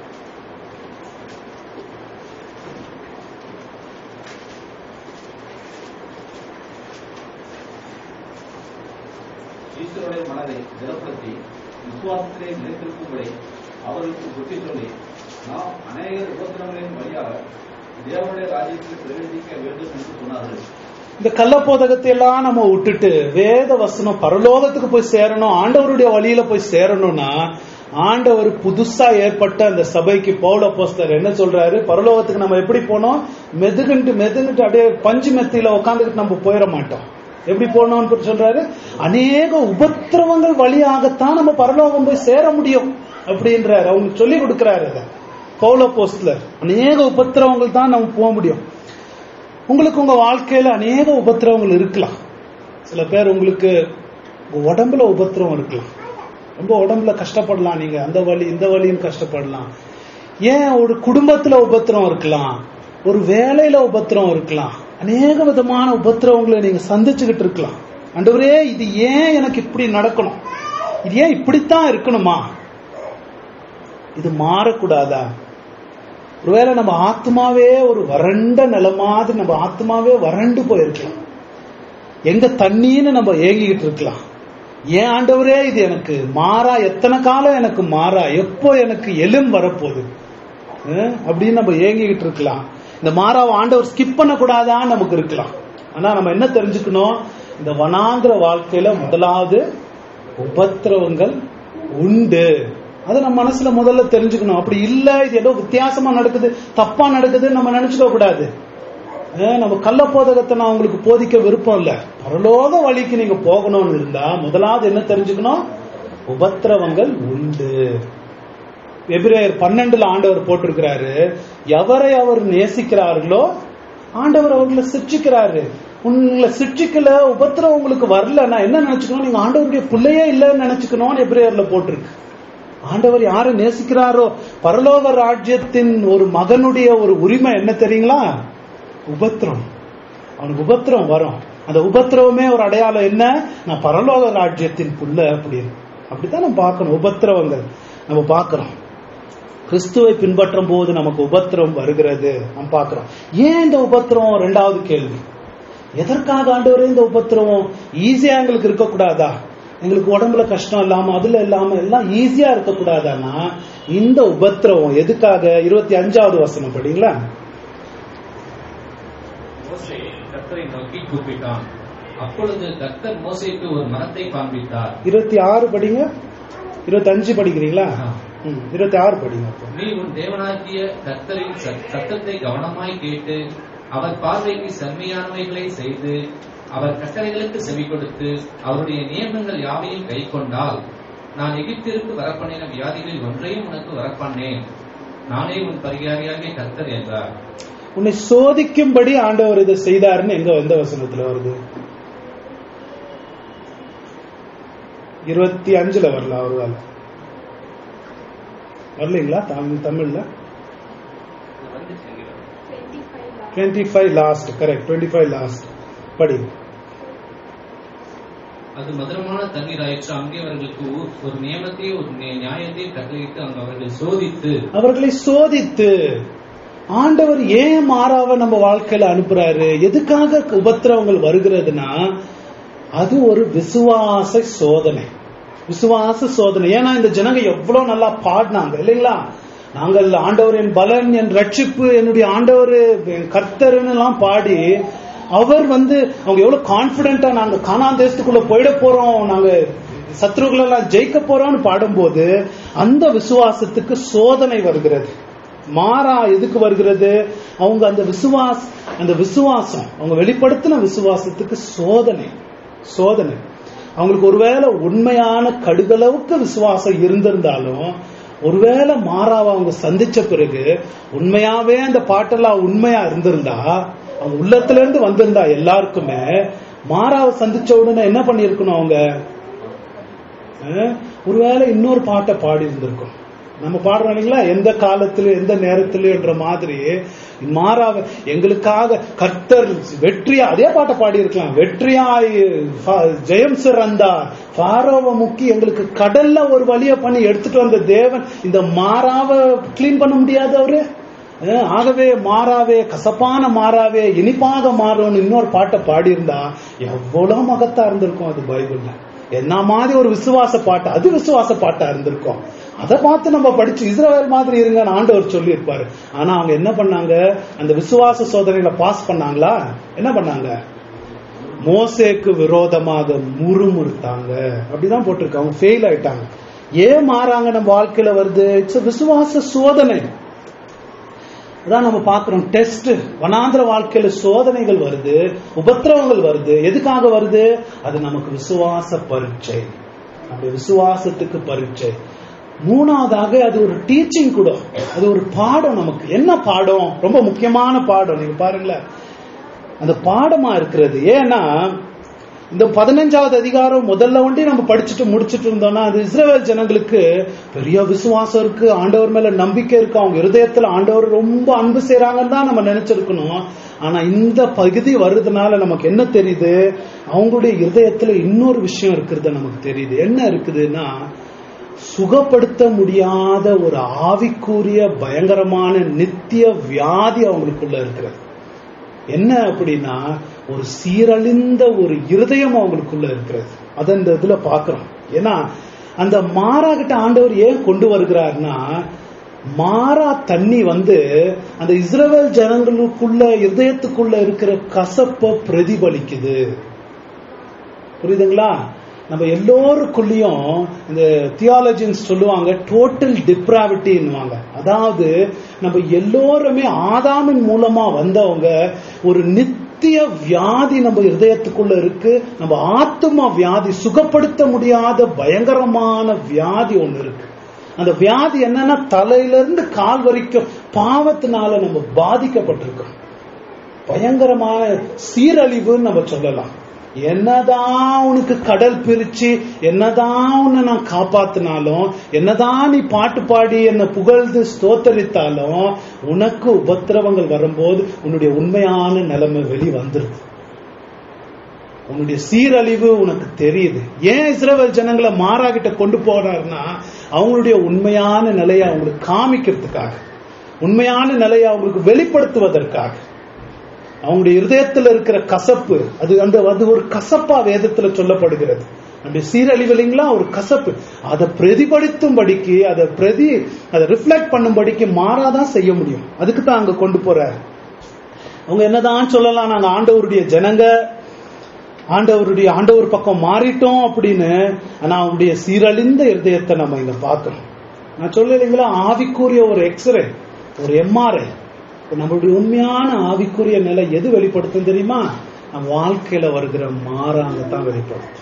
Speaker 3: ஈஸ்வருடைய மனதை திடப்படுத்தி விசுவாசத்திலே நிலைத்திருக்கும்படி அவர்களுக்கு புத்தி சொல்லி நாம் அநேக உபத்திரங்களின் வழியாக தேவனுடைய ராஜ்யத்தில் பிரவேசிக்க வேண்டும் என்று சொன்னார்கள்
Speaker 1: இந்த கள்ளப்போதகத்தை எல்லாம் நம்ம விட்டுட்டு வேத வசனம் பரலோகத்துக்கு போய் சேரணும் ஆண்டவருடைய வழியில போய் சேரணும்னா ஆண்டவர் புதுசா ஏற்பட்ட அந்த சபைக்கு பவுல போஸ்டர் என்ன சொல்றாரு பரலோகத்துக்கு நம்ம எப்படி போனோம் மெதுகுண்டு மெதுகுண்டு அப்படியே பஞ்சு மெத்தியில உட்காந்துக்கிட்டு நம்ம போயிட மாட்டோம் எப்படி போனோம்னு சொல்றாரு அநேக உபத்திரவங்கள் வழியாகத்தான் நம்ம பரலோகம் போய் சேர முடியும் அப்படின்றாரு அவங்களுக்கு சொல்லி கொடுக்கிறாரு அதை பவுல போஸ்ட்லர் அநேக உபத்திரவங்கள் தான் நம்ம போக முடியும் உங்களுக்கு உங்க வாழ்க்கையில அநேக உபத்திரவங்கள் இருக்கலாம் சில பேர் உங்களுக்கு உங்க உடம்புல உபத்திரவம் இருக்கலாம் ரொம்ப உடம்புல கஷ்டப்படலாம் நீங்க அந்த வலி இந்த வலியும் கஷ்டப்படலாம் ஏன் ஒரு குடும்பத்துல உபத்திரம் இருக்கலாம் ஒரு வேலையில உபத்திரம் இருக்கலாம் அநேக விதமான உபத்திரவங்களை நீங்க சந்திச்சுக்கிட்டு இருக்கலாம் ஆண்டவரே இது ஏன் எனக்கு இப்படி நடக்கணும் இது ஏன் இப்படித்தான் இருக்கணுமா இது மாறக்கூடாதா ஒருவேளை நம்ம ஆத்மாவே ஒரு வறண்ட நில மாதிரி நம்ம ஆத்மாவே வறண்டு போயிருக்கலாம் எங்க தண்ணின்னு நம்ம ஏங்கிக்கிட்டு இருக்கலாம் ஏன் ஆண்டவரே இது எனக்கு மாறா எத்தனை காலம் எனக்கு மாறா எப்போ எனக்கு எலும் வரப்போகுது அஹ் அப்படின்னு நம்ம ஏங்கிக்கிட்டு இருக்கலாம் இந்த மாறாவை ஆண்டவர் ஸ்கிப் பண்ணக்கூடாதான்னு நமக்கு இருக்கலாம் ஆனா நம்ம என்ன தெரிஞ்சுக்கணும் இந்த வனாந்திர வாழ்க்கையில முதலாவது உபத்திரவங்கள் உண்டு அதை நம்ம மனசுல முதல்ல தெரிஞ்சுக்கணும் அப்படி இல்ல இது ஏதோ வித்தியாசமா நடக்குது தப்பா நடக்குதுன்னு நம்ம நினைச்சுக்க கூடாது அஹ் நம்ம கள்ள போதகத்தை நான் உங்களுக்கு போதிக்க விருப்பம் இல்ல பரலோக வழிக்கு நீங்க போகணும்னு இருந்தா முதலாவது என்ன தெரிஞ்சுக்கணும் உபத்திரவங்கள் உண்டு எபிரேயர் பன்னெண்டுல ஆண்டவர் போட்டிருக்கிறாரு எவரை அவர் நேசிக்கிறார்களோ ஆண்டவர் அவர்களை சிக்ஷிக்கிறாரு உங்களை சிக்ஷிக்கல உபத்திரம் உங்களுக்கு வரலன்னா என்ன நினைச்சுக்கணும் நீங்க ஆண்டவருடைய பிள்ளையே இல்லைன்னு நினைச்சுக்கணும்னு எபிரேயர்ல போட்டிருக்கு ஆண்டவர் யாரை நேசிக்கிறாரோ பரலோக ராஜ்யத்தின் ஒரு மகனுடைய ஒரு உரிமை என்ன தெரியுங்களா உபத்திரம் அவனுக்கு உபத்திரம் வரும் அந்த உபத்திரவமே ஒரு அடையாளம் என்ன நான் பரலோக ராஜ்யத்தின் புள்ள அப்படின்னு அப்படித்தான் நம்ம பார்க்கணும் உபத்திரவங்கள் நம்ம பார்க்கிறோம் கிறிஸ்துவை பின்பற்றும் போது நமக்கு உபத்திரம் வருகிறது நம்ம பார்க்கிறோம் ஏன் இந்த உபத்திரம் ரெண்டாவது கேள்வி எதற்காக ஆண்டவரே இந்த உபத்திரவம் ஈஸியா எங்களுக்கு இருக்கக்கூடாதா எங்களுக்கு உடம்புல கஷ்டம் இல்லாம அதுல இல்லாம எல்லாம் ஈஸியா இருக்கக்கூடாதான்னா இந்த உபத்திரவம் எதுக்காக இருபத்தி அஞ்சாவது வசனம் படிங்களா
Speaker 2: மோசே கர்த்தரை நோக்கி கூப்பிட்டான் அப்பொழுது கர்த்தர் மோசேக்கு ஒரு மரத்தை காண்பித்தார்
Speaker 1: இருபத்தி ஆறு படிங்க இருபத்தி அஞ்சு படிக்கிறீங்களா ம், இருபத்தி ஆறு படிங்க அப்போ.
Speaker 2: நீ உன் தேவனாகிய கர்த்தரின் சத்- சத்தத்தை கவனமாய் கேட்டு அவர் பார்வைக்கு செம்மையானவைகளை செய்து அவர் கட்டளைகளுக்கு செவி கொடுத்து அவருடைய நியமங்கள் யாவையும் கை கொண்டால் நான் எகிப்திற்கு வரப்பண்ணின வியாதிகளில் ஒன்றையும் உனக்கு வரப்பண்ணேன் நானே உன் பரிகாரியாகிய கர்த்தர் என்றார்
Speaker 1: உன்னை சோதிக்கும்படி ஆண்டவர் இதை செய்தாருன்னு எங்க எந்த வசனத்துல வருது இருபத்தி அஞ்சுல வரலாம் ஒரு வேலை வரலீங்களா தமிழ் தமிழ்ல twenty five last correct twenty five last படி
Speaker 2: அது மதுரமான தண்ணீர் ஆயிற்று அங்கே அவர்களுக்கு ஊ- ஒரு நியமத்தையும் ஒரு நி- நியாயத்தையும் கட்டளையிட்டு அங்கு அவர்கள் சோதித்து
Speaker 1: அவர்களை சோதித்து ஆண்டவர் ஏன் மாறாவ நம்ம வாழ்க்கையில அனுப்புறாரு எதுக்காக உபத்திரவங்கள் வருகிறதுனா அது ஒரு விசுவாச சோதனை விசுவாச சோதனை ஏன்னா இந்த ஜனங்க எவ்வளவு நல்லா பாடினாங்க இல்லைங்களா நாங்கள் ஆண்டவரின் பலன் என் ரட்சிப்பு என்னுடைய ஆண்டவர் என் கர்த்தர்னு எல்லாம் பாடி அவர் வந்து அவங்க எவ்வளவு கான்பிடென்டா நாங்க காணான் தேசத்துக்குள்ள போயிட போறோம் நாங்க சத்ருக்கள் எல்லாம் ஜெயிக்க போறோம்னு பாடும்போது அந்த விசுவாசத்துக்கு சோதனை வருகிறது மாறா எதுக்கு வருகிறது அவங்க அந்த விசுவாஸ் அந்த விசுவாசம் அவங்க வெளிப்படுத்தின விசுவாசத்துக்கு சோதனை சோதனை அவங்களுக்கு ஒருவேளை உண்மையான கடுகளவுக்கு விசுவாசம் இருந்திருந்தாலும் ஒருவேளை மாறாவை அவங்க சந்திச்ச பிறகு உண்மையாவே அந்த பாட்டெல்லாம் உண்மையா இருந்திருந்தா அவங்க உள்ளத்துல இருந்து வந்திருந்தா எல்லாருக்குமே மாறாவை சந்திச்ச உடனே என்ன பண்ணிருக்கணும் அவங்க அஹ், ஒருவேளை இன்னொரு பாட்டை பாடி இருந்திருக்கும் நம்ம பாடுறோம் இல்லைங்களா எந்த காலத்திலும் எந்த நேரத்திலும்ன்ற மாதிரி மாறாக எங்களுக்காக கர்த்தர் வெற்றியா அதே பாட்டை பாடி இருக்கலாம் வெற்றியாய் ஃபா- ஜெயம் சிறந்தா பாரோவை முக்கி எங்களுக்கு கடல்ல ஒரு வழிய பண்ணி எடுத்துட்டு வந்த தேவன் இந்த மாறாவை கிளீன் பண்ண முடியாது அவரு அஹ், ஆகவே மாறாவே கசப்பான மாறாவே இனிப்பாக மாறும்னு இன்னொரு பாட்டை பாடியிருந்தா எவ்வளவு மகத்தா இருந்திருக்கும் அது பைபிள்ல என்ன மாதிரி ஒரு விசுவாச பாட்டு அது விசுவாச பாட்டா இருந்திருக்கும் அதை பார்த்து நம்ம படிச்சு இஸ்ரவேல் மாதிரி இருங்கன்னு ஆண்டவர் சொல்லியிருப்பாரு ஆனா அவங்க என்ன பண்ணாங்க அந்த விசுவாச சோதனையில பாஸ் பண்ணாங்களா என்ன பண்ணாங்க மோசேக்கு விரோதமாக முறுமுறுத்தாங்க அப்படிதான் போட்டிருக்கு அவங்க ஃபெயில் ஆயிட்டாங்க ஏன் மாறாங்க நம்ம வாழ்க்கையில வருது இட்ஸ் விசுவாச சோதனை அதான் நம்ம பார்க்கிறோம் டெஸ்ட் வனாந்திர வாழ்க்கையில சோதனைகள் வருது உபத்திரவங்கள் வருது எதுக்காக வருது அது நமக்கு விசுவாச பரீட்சை நம்முடைய விசுவாசத்துக்கு பரீட்சை மூணாவதாக அது ஒரு டீச்சிங் கூட அது ஒரு பாடம் நமக்கு என்ன பாடம் ரொம்ப முக்கியமான பாடம் நீங்க பாருங்களேன் அந்த பாடமா இருக்கிறது ஏன்னா இந்த பதினஞ்சாவது அதிகாரம் முதல்ல ஒண்டி நம்ம படிச்சுட்டு முடிச்சிட்டு இருந்தோம்னா அது இஸ்ரேல் ஜனங்களுக்கு பெரிய விசுவாசம் இருக்கு ஆண்டவர் மேல நம்பிக்கை இருக்கு அவங்க இருதயத்துல ஆண்டவர் ரொம்ப அன்பு செய்றாங்கன்னு தான் நம்ம நினைச்சிருக்கணும் ஆனா இந்த பகுதி வருதுனால நமக்கு என்ன தெரியுது அவங்களுடைய இருதயத்துல இன்னொரு விஷயம் இருக்கிறது நமக்கு தெரியுது என்ன இருக்குதுன்னா சுகப்படுத்த முடியாத ஒரு ஆவிக்குரிய பயங்கரமான நித்திய வியாதி அவங்களுக்குள்ள இருக்கிறது என்ன அப்படின்னா ஒரு சீரழிந்த ஒரு இருதயம் அவங்களுக்குள்ள இருக்கிறது அதை இந்த இதுல பாக்குறோம் ஏன்னா அந்த மாறாகிட்ட ஆண்டவர் ஏன் கொண்டு வருகிறார்னா மாறா தண்ணி வந்து அந்த இஸ்ரவேல் ஜனங்களுக்குள்ள இருதயத்துக்குள்ள இருக்கிற கசப்பை பிரதிபலிக்குது புரியுதுங்களா நம்ம எல்லோருக்குள்ளேயும் இந்த தியாலஜின்ஸ் சொல்லுவாங்க டோட்டல் டிப்ராவிட்டின்னுவாங்க அதாவது நம்ம எல்லோருமே ஆதாமின் மூலமா வந்தவங்க ஒரு நித்திய வியாதி நம்ம இருதயத்துக்குள்ள இருக்கு நம்ம ஆத்மா வியாதி சுகப்படுத்த முடியாத பயங்கரமான வியாதி ஒண்ணு இருக்கு அந்த வியாதி என்னன்னா தலையிலிருந்து கால் வரைக்கும் பாவத்தினால நம்ம பாதிக்கப்பட்டிருக்கோம் பயங்கரமான சீரழிவுன்னு நம்ம சொல்லலாம் என்னதான் உனக்கு கடல் பிரிச்சு என்னதான் உன்னை நான் காப்பாத்தினாலும் என்னதான் நீ பாட்டு பாடி என்னை புகழ்ந்து ஸ்தோத்தரித்தாலும் உனக்கு உபத்திரவங்கள் வரும்போது உன்னுடைய உண்மையான நிலைமை வெளி வந்துருது உன்னுடைய சீரழிவு உனக்கு தெரியுது ஏன் இஸ்ரேல் ஜனங்களை மாறாகிட்ட கொண்டு போறாருன்னா அவங்களுடைய உண்மையான நிலையை அவங்களுக்கு காமிக்கிறதுக்காக உண்மையான நிலையை அவங்களுக்கு வெளிப்படுத்துவதற்காக அவங்களுடைய இருதயத்தில் இருக்கிற கசப்பு அது அந்த அது ஒரு கசப்பா வேதத்துல சொல்லப்படுகிறது நம்முடைய சீரழிவு இல்லைங்களா ஒரு கசப்பு அதை பிரதிபலித்தும்படிக்கு அதை பிரதி அதை ரிஃப்ளெக்ட் பண்ணும்படிக்கு மாறாதான் செய்ய முடியும் அதுக்கு தான் அங்க கொண்டு போறாரு அவங்க என்னதான் சொல்லலாம் நாங்க ஆண்டவருடைய ஜனங்க ஆண்டவருடைய ஆண்டவர் பக்கம் மாறிட்டோம் அப்படின்னு ஆனா அவங்களுடைய சீரழிந்த இருதயத்தை நம்ம இங்க பார்க்கணும் நான் சொல்ல இல்லைங்களா ஆவிக்குரிய ஒரு எக்ஸ்ரே ஒரு எம்ஆர்ஐ நம்மளுடைய உண்மையான ஆவிக்குரிய நிலை எது வெளிப்படுத்தும் தெரியுமா நம்ம வாழ்க்கையில வருகிற மாறாங்க தான் வெளிப்படுத்தும்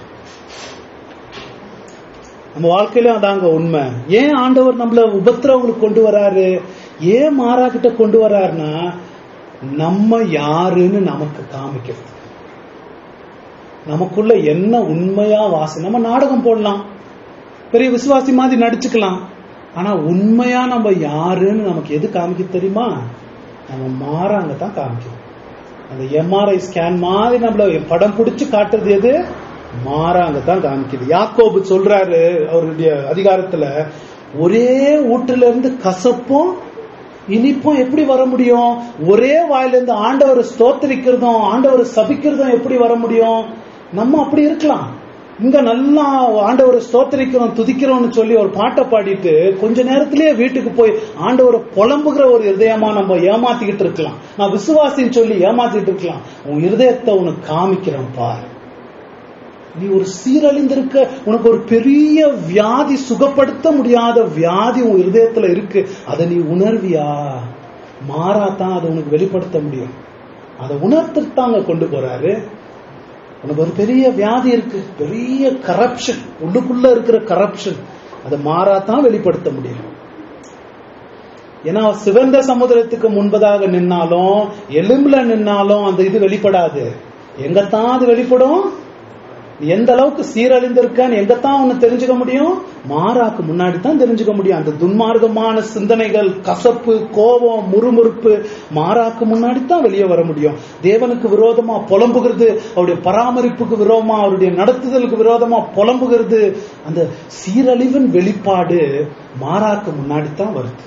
Speaker 1: நம்ம வாழ்க்கையில அதாங்க உண்மை ஏன் ஆண்டவர் நம்மள உபத்திரவங்களுக்கு கொண்டு வராரு ஏன் மாறாக்கிட்ட கொண்டு வராருன்னா நம்ம யாருன்னு நமக்கு காமிக்கிறது நமக்குள்ள என்ன உண்மையா வாசி நம்ம நாடகம் போடலாம் பெரிய விசுவாசி மாதிரி நடிச்சுக்கலாம் ஆனா உண்மையா நம்ம யாருன்னு நமக்கு எது காமிக்க தெரியுமா நம்ம மாறாங்க தான் காமிக்கும் அந்த எம்ஆர்ஐ ஸ்கேன் மாதிரி நம்மள படம் பிடிச்சு காட்டுறது எது மாறாங்க தான் காமிக்குது யாக்கோபு சொல்றாரு அவருடைய அதிகாரத்துல ஒரே ஊற்றுல இருந்து கசப்பும் இனிப்பும் எப்படி வர முடியும் ஒரே வாயிலிருந்து ஆண்டவரை ஸ்தோத்தரிக்கிறதும் ஆண்டவரை சபிக்கிறதும் எப்படி வர முடியும் நம்ம அப்படி இருக்கலாம் இங்க நல்லா ஆண்டவரை ஸ்தோத்தரிக்கிறோம் துதிக்கிறோம்னு சொல்லி ஒரு பாட்டை பாடிட்டு கொஞ்ச நேரத்திலேயே வீட்டுக்கு போய் ஆண்டவரை புலம்புகிற ஒரு இருதயமா நம்ம ஏமாத்திக்கிட்டு இருக்கலாம் நான் விசுவாசின்னு சொல்லி ஏமாத்திட்டு இருக்கலாம் உன் இருதயத்தை உனக்கு காமிக்கிறேன் பார் நீ ஒரு சீரழிந்திருக்க உனக்கு ஒரு பெரிய வியாதி சுகப்படுத்த முடியாத வியாதி உன் இருதயத்துல இருக்கு அதை நீ உணர்வியா மாறாதான் அதை உனக்கு வெளிப்படுத்த முடியும் அதை உணர்த்துட்டாங்க கொண்டு போறாரு உனக்கு ஒரு பெரிய வியாதி இருக்கு பெரிய கரப்ஷன் உள்ளுக்குள்ள இருக்கிற கரப்ஷன் அதை மாறாதான் வெளிப்படுத்த முடியும் ஏன்னா சிவந்த சமுதிரத்துக்கு முன்பதாக நின்னாலும் எலும்புல நின்னாலும் அந்த இது வெளிப்படாது எங்கத்தான் அது வெளிப்படும் நீ எந்த அளவுக்கு சீரழிந்திருக்கன்னு எங்கத்தான் உன்னை தெரிஞ்சுக்க முடியும் மாறாக்கு முன்னாடி தான் தெரிஞ்சுக்க முடியும் அந்த துன்மார்க்கமான சிந்தனைகள் கசப்பு கோபம் முறுமுறுப்பு மாறாக்கு முன்னாடி தான் வெளியே வர முடியும் தேவனுக்கு விரோதமா புலம்புகிறது அவருடைய பராமரிப்புக்கு விரோதமா அவருடைய நடத்துதலுக்கு விரோதமா புலம்புகிறது அந்த சீரழிவின் வெளிப்பாடு மாறாக்கு முன்னாடி தான் வருது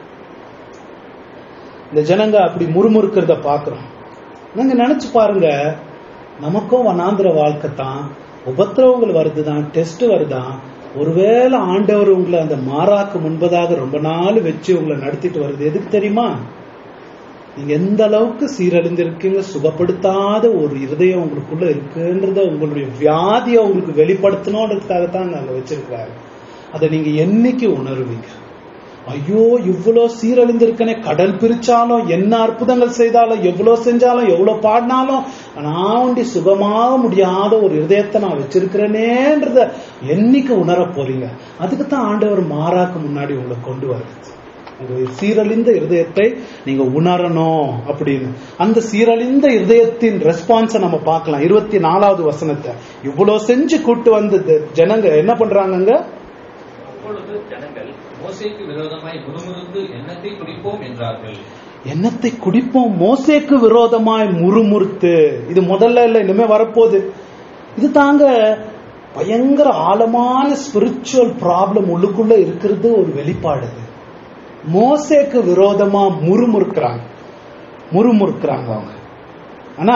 Speaker 1: இந்த ஜனங்க அப்படி முறுமுறுக்கிறத பாக்குறோம் நீங்க நினைச்சு பாருங்க நமக்கும் வனாந்திர வாழ்க்கை தான் உபத்திரவங்கள் வருதுதான் டெஸ்ட் வருதான் ஒருவேளை ஆண்டவர் உங்களை அந்த மாறாக்கு முன்பதாக ரொம்ப நாள் வச்சு உங்களை நடத்திட்டு வருது எதுக்கு தெரியுமா நீங்க எந்த அளவுக்கு சீரழிந்திருக்கீங்க சுகப்படுத்தாத ஒரு இருதயம் உங்களுக்குள்ள இருக்குன்றத உங்களுடைய வியாதியை உங்களுக்கு வெளிப்படுத்தணுன்றதுக்காகத்தான் நாங்க வச்சிருக்கிறாரு அதை நீங்க என்னைக்கு உணருவீங்க ஐயோ இவ்வளோ சீரழிந்திருக்கனே கடல் பிரிச்சாலும் என்ன அற்புதங்கள் செய்தாலும் எவ்வளவு செஞ்சாலும் எவ்வளவு பாடினாலும் நான் ஒண்டி சுகமாக முடியாத ஒரு இதயத்தை நான் வச்சிருக்கிறேனேன்றத என்னைக்கு உணர போறீங்க அதுக்கு தான் ஆண்டவர் மாறாக்கு முன்னாடி உங்களை கொண்டு வருது உங்க சீரழிந்த இருதயத்தை நீங்க உணரணும் அப்படின்னு அந்த சீரழிந்த இருதயத்தின் ரெஸ்பான்ஸை நம்ம பார்க்கலாம் இருபத்தி நாலாவது வசனத்தை இவ்வளவு செஞ்சு கூட்டு வந்த த- ஜனங்க என்ன பண்றாங்கங்க
Speaker 2: அப்பொழுது ஜனங்கள் மோசேக்கு விரோதமாய் முறுமுறுத்து எண்ணத்தை குடிப்போம் என்றார்கள்
Speaker 1: என்னத்தை குடிப்போம் மோசேக்கு விரோதமாய் முறுமுறுத்து இது முதல்ல இல்ல இனிமே வரப்போகுது இது தாங்க பயங்கர ஆழமான ஸ்பிரிச்சுவல் ப்ராப்ளம் உள்ளுக்குள்ள இருக்கிறது ஒரு வெளிப்பாடு இது. மோசேக்கு விரோதமா முறுமுறுக்கிறாங்க முறுமுறுக்கிறாங்க அவங்க ஆனா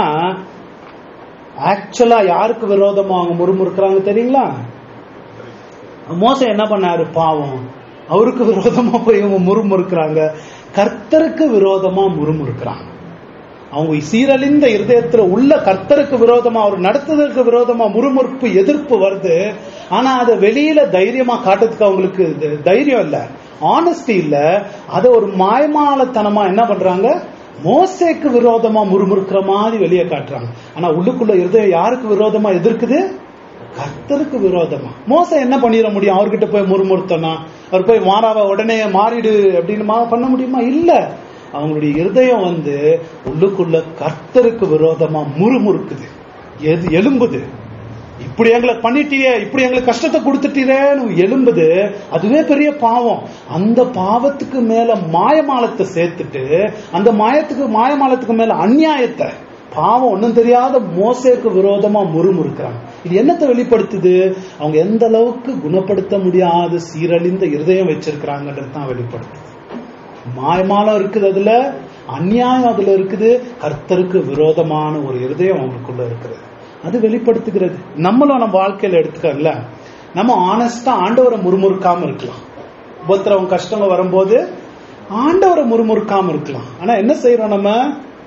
Speaker 1: ஆக்சுவலா யாருக்கு விரோதமா அவங்க முறுமுறுக்கிறாங்க தெரியுங்களா மோசம் என்ன பண்ணாரு பாவம் அவருக்கு விரோதமா போய் இவங்க முறுமுறுக்கிறாங்க கர்த்தருக்கு விரோதமா முறுமுறுக்கிறாங்க அவங்க சீரழிந்த இருதயத்துல உள்ள கர்த்தருக்கு விரோதமா அவர் நடத்துதலுக்கு விரோதமா முறுமுறுப்பு எதிர்ப்பு வருது ஆனா அதை வெளியில தைரியமா காட்டுறதுக்கு அவங்களுக்கு த- தைரியம் இல்ல ஆனஸ்டி இல்ல அதை ஒரு மாயமாலத்தனமா என்ன பண்றாங்க மோசேக்கு விரோதமா முறுமுறுக்கிற மாதிரி வெளியே காட்டுறாங்க ஆனா உள்ளுக்குள்ள இருதயம் யாருக்கு விரோதமா எதிர்க்குது கர்த்தருக்கு விரோதமா மோசம் என்ன பண்ணிட முடியும் அவர்கிட்ட போய் முறுமுறுத்தனா அவர் போய் மாறாவ உடனே மாறிடு அப்படின்னு மா- பண்ண முடியுமா இல்ல அவங்களுடைய இருதயம் வந்து உள்ளுக்குள்ள கர்த்தருக்கு விரோதமா முறுமுறுக்குது எது எலும்புது இப்படி எங்களை பண்ணிட்டியே இப்படி எங்களுக்கு கஷ்டத்தை கொடுத்துட்டீரேன்னு எலும்புது அதுவே பெரிய பாவம் அந்த பாவத்துக்கு மேல மாயமாலத்தை சேர்த்துட்டு அந்த மாயத்துக்கு மாயமாலத்துக்கு மேல அநியாயத்தை பாவம் ஒண்ணும் தெரியாத மோசேக்கு விரோதமா முறுமுறுக்கிறாங்க இது என்னத்தை வெளிப்படுத்துது அவங்க எந்த அளவுக்கு குணப்படுத்த முடியாத சீரழிந்த இருதயம் வச்சிருக்கிறாங்கன்றது தான் வெளிப்படுத்துது மாயமாலம் இருக்குது அதுல அநியாயம் அதுல இருக்குது கர்த்தருக்கு விரோதமான ஒரு இருதயம் அவங்களுக்குள்ள இருக்குது அது வெளிப்படுத்துகிறது நம்மளும் நம்ம வாழ்க்கையில எடுத்துக்கல நம்ம ஆனஸ்டா ஆண்டவரை முறுமுறுக்காம இருக்கலாம் உபத்திரவம் கஷ்டங்கள் வரும்போது ஆண்டவரை முறுமுறுக்காம இருக்கலாம் ஆனா என்ன செய்யறோம் நம்ம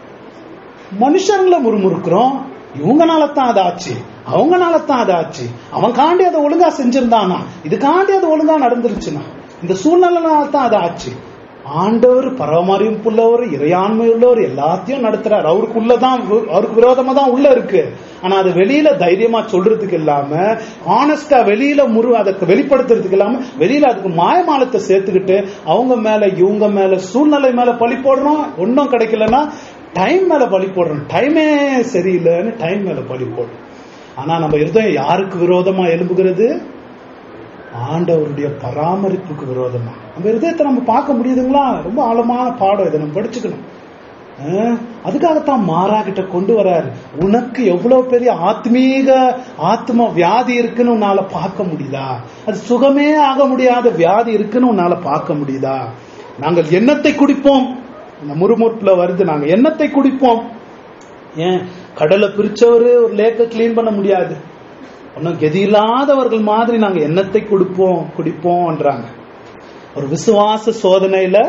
Speaker 1: மனுஷங்களை முறுமுறுக்கிறோம் இவங்கனால தான் அது ஆச்சு அவங்கனால தான் அது ஆச்சு அவன் காண்டி அதை ஒழுங்கா செஞ்சிருந்தானா இது காண்டி அது ஒழுங்கா நடந்துருச்சுனா இந்த சூழ்நிலைனால தான் அது ஆச்சு ஆண்டவர் பரமறிவிப்பு உள்ளவர் இறையாண்மை உள்ளவர் எல்லாத்தையும் நடத்துறாரு அவருக்கு உள்ளதான் அவருக்கு விரோதமா தான் உள்ள இருக்கு ஆனா அது வெளியில தைரியமா சொல்றதுக்கு இல்லாம ஆனஸ்டா வெளியில முரு அதுக்கு வெளிப்படுத்துறதுக்கு இல்லாம வெளியில அதுக்கு மாயமாலத்தை சேர்த்துக்கிட்டு அவங்க மேல இவங்க மேல சூழ்நிலை மேல பழி போடுறோம் ஒன்னும் கிடைக்கலன்னா டைம் மேல பழி போடுறோம் டைமே சரியில்லைன்னு டைம் மேல பழி போடுறோம் ஆனா நம்ம இருதயம் யாருக்கு விரோதமா எழும்புகிறது ஆண்டவருடைய பராமரிப்புக்கு விரோதமா நம்ம இருதயத்தை நம்ம பார்க்க முடியுதுங்களா ரொம்ப ஆழமான பாடம் இதை நம்ம படிச்சுக்கணும் அஹ், அதுக்காகத்தான் மாறா கிட்ட கொண்டு வராரு உனக்கு எவ்வளவு பெரிய ஆத்மீக ஆத்ம வியாதி இருக்குன்னு உன்னால பார்க்க முடியுதா அது சுகமே ஆக முடியாத வியாதி இருக்குன்னு உன்னால பார்க்க முடியுதா நாங்கள் எண்ணத்தை குடிப்போம் இந்த முறுமுறுப்புல வருது நாங்க எண்ணத்தை குடிப்போம் ஏன் கடலை பிரிச்சவரு ஒரு லேக்க கிளீன் பண்ண முடியாது ஒன்னும் கதி இல்லாதவர்கள் மாதிரி நாங்க எண்ணத்தை கொடுப்போம் குடிப்போம்ன்றாங்க ஒரு விசுவாச சோதனையில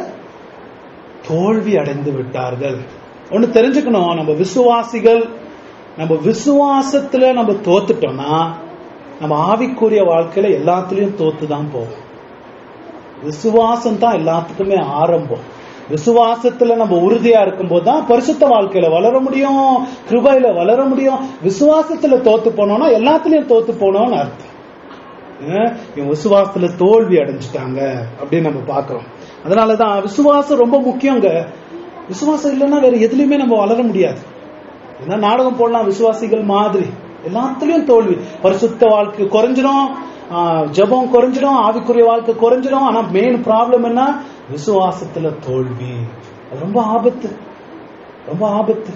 Speaker 1: தோல்வி அடைந்து விட்டார்கள் ஒண்ணு தெரிஞ்சுக்கணும் நம்ம விசுவாசிகள் நம்ம விசுவாசத்துல நம்ம தோத்துட்டோம்னா நம்ம ஆவிக்குரிய வாழ்க்கையில எல்லாத்துலயும் தோத்து தான் போவோம் விசுவாசம் தான் எல்லாத்துக்குமே ஆரம்பம் விசுவாசத்துல நம்ம உறுதியா இருக்கும்போது தான் பரிசுத்த வாழ்க்கையில வளர முடியும் கிருபையில வளர முடியும் விசுவாசத்துல தோத்து போனோம்னா எல்லாத்துலயும் தோத்து போனோம்னு அர்த்தம் ஏன்? இவங்க விசுவாசத்துல தோல்வி அடைஞ்சிட்டாங்க அப்படின்னு நம்ம பாக்குறோம் அதனாலதான் விசுவாசம் ரொம்ப முக்கியங்க விசுவாசம் இல்லைன்னா வேற எதுலயுமே நம்ம வளர முடியாது ஏன்னா நாடகம் போடலாம் விசுவாசிகள் மாதிரி எல்லாத்துலயும் தோல்வி பரிசுத்த வாழ்க்கை குறைஞ்சிடும் ஆஹ், ஜெபம் குறைஞ்சிடும் ஆவிக்குரிய வாழ்க்கை குறைஞ்சிடும் ஆனா மெயின் ப்ராப்ளம் என்ன விசுவாசத்துல தோல்வி அது ரொம்ப ஆபத்து ரொம்ப ஆபத்து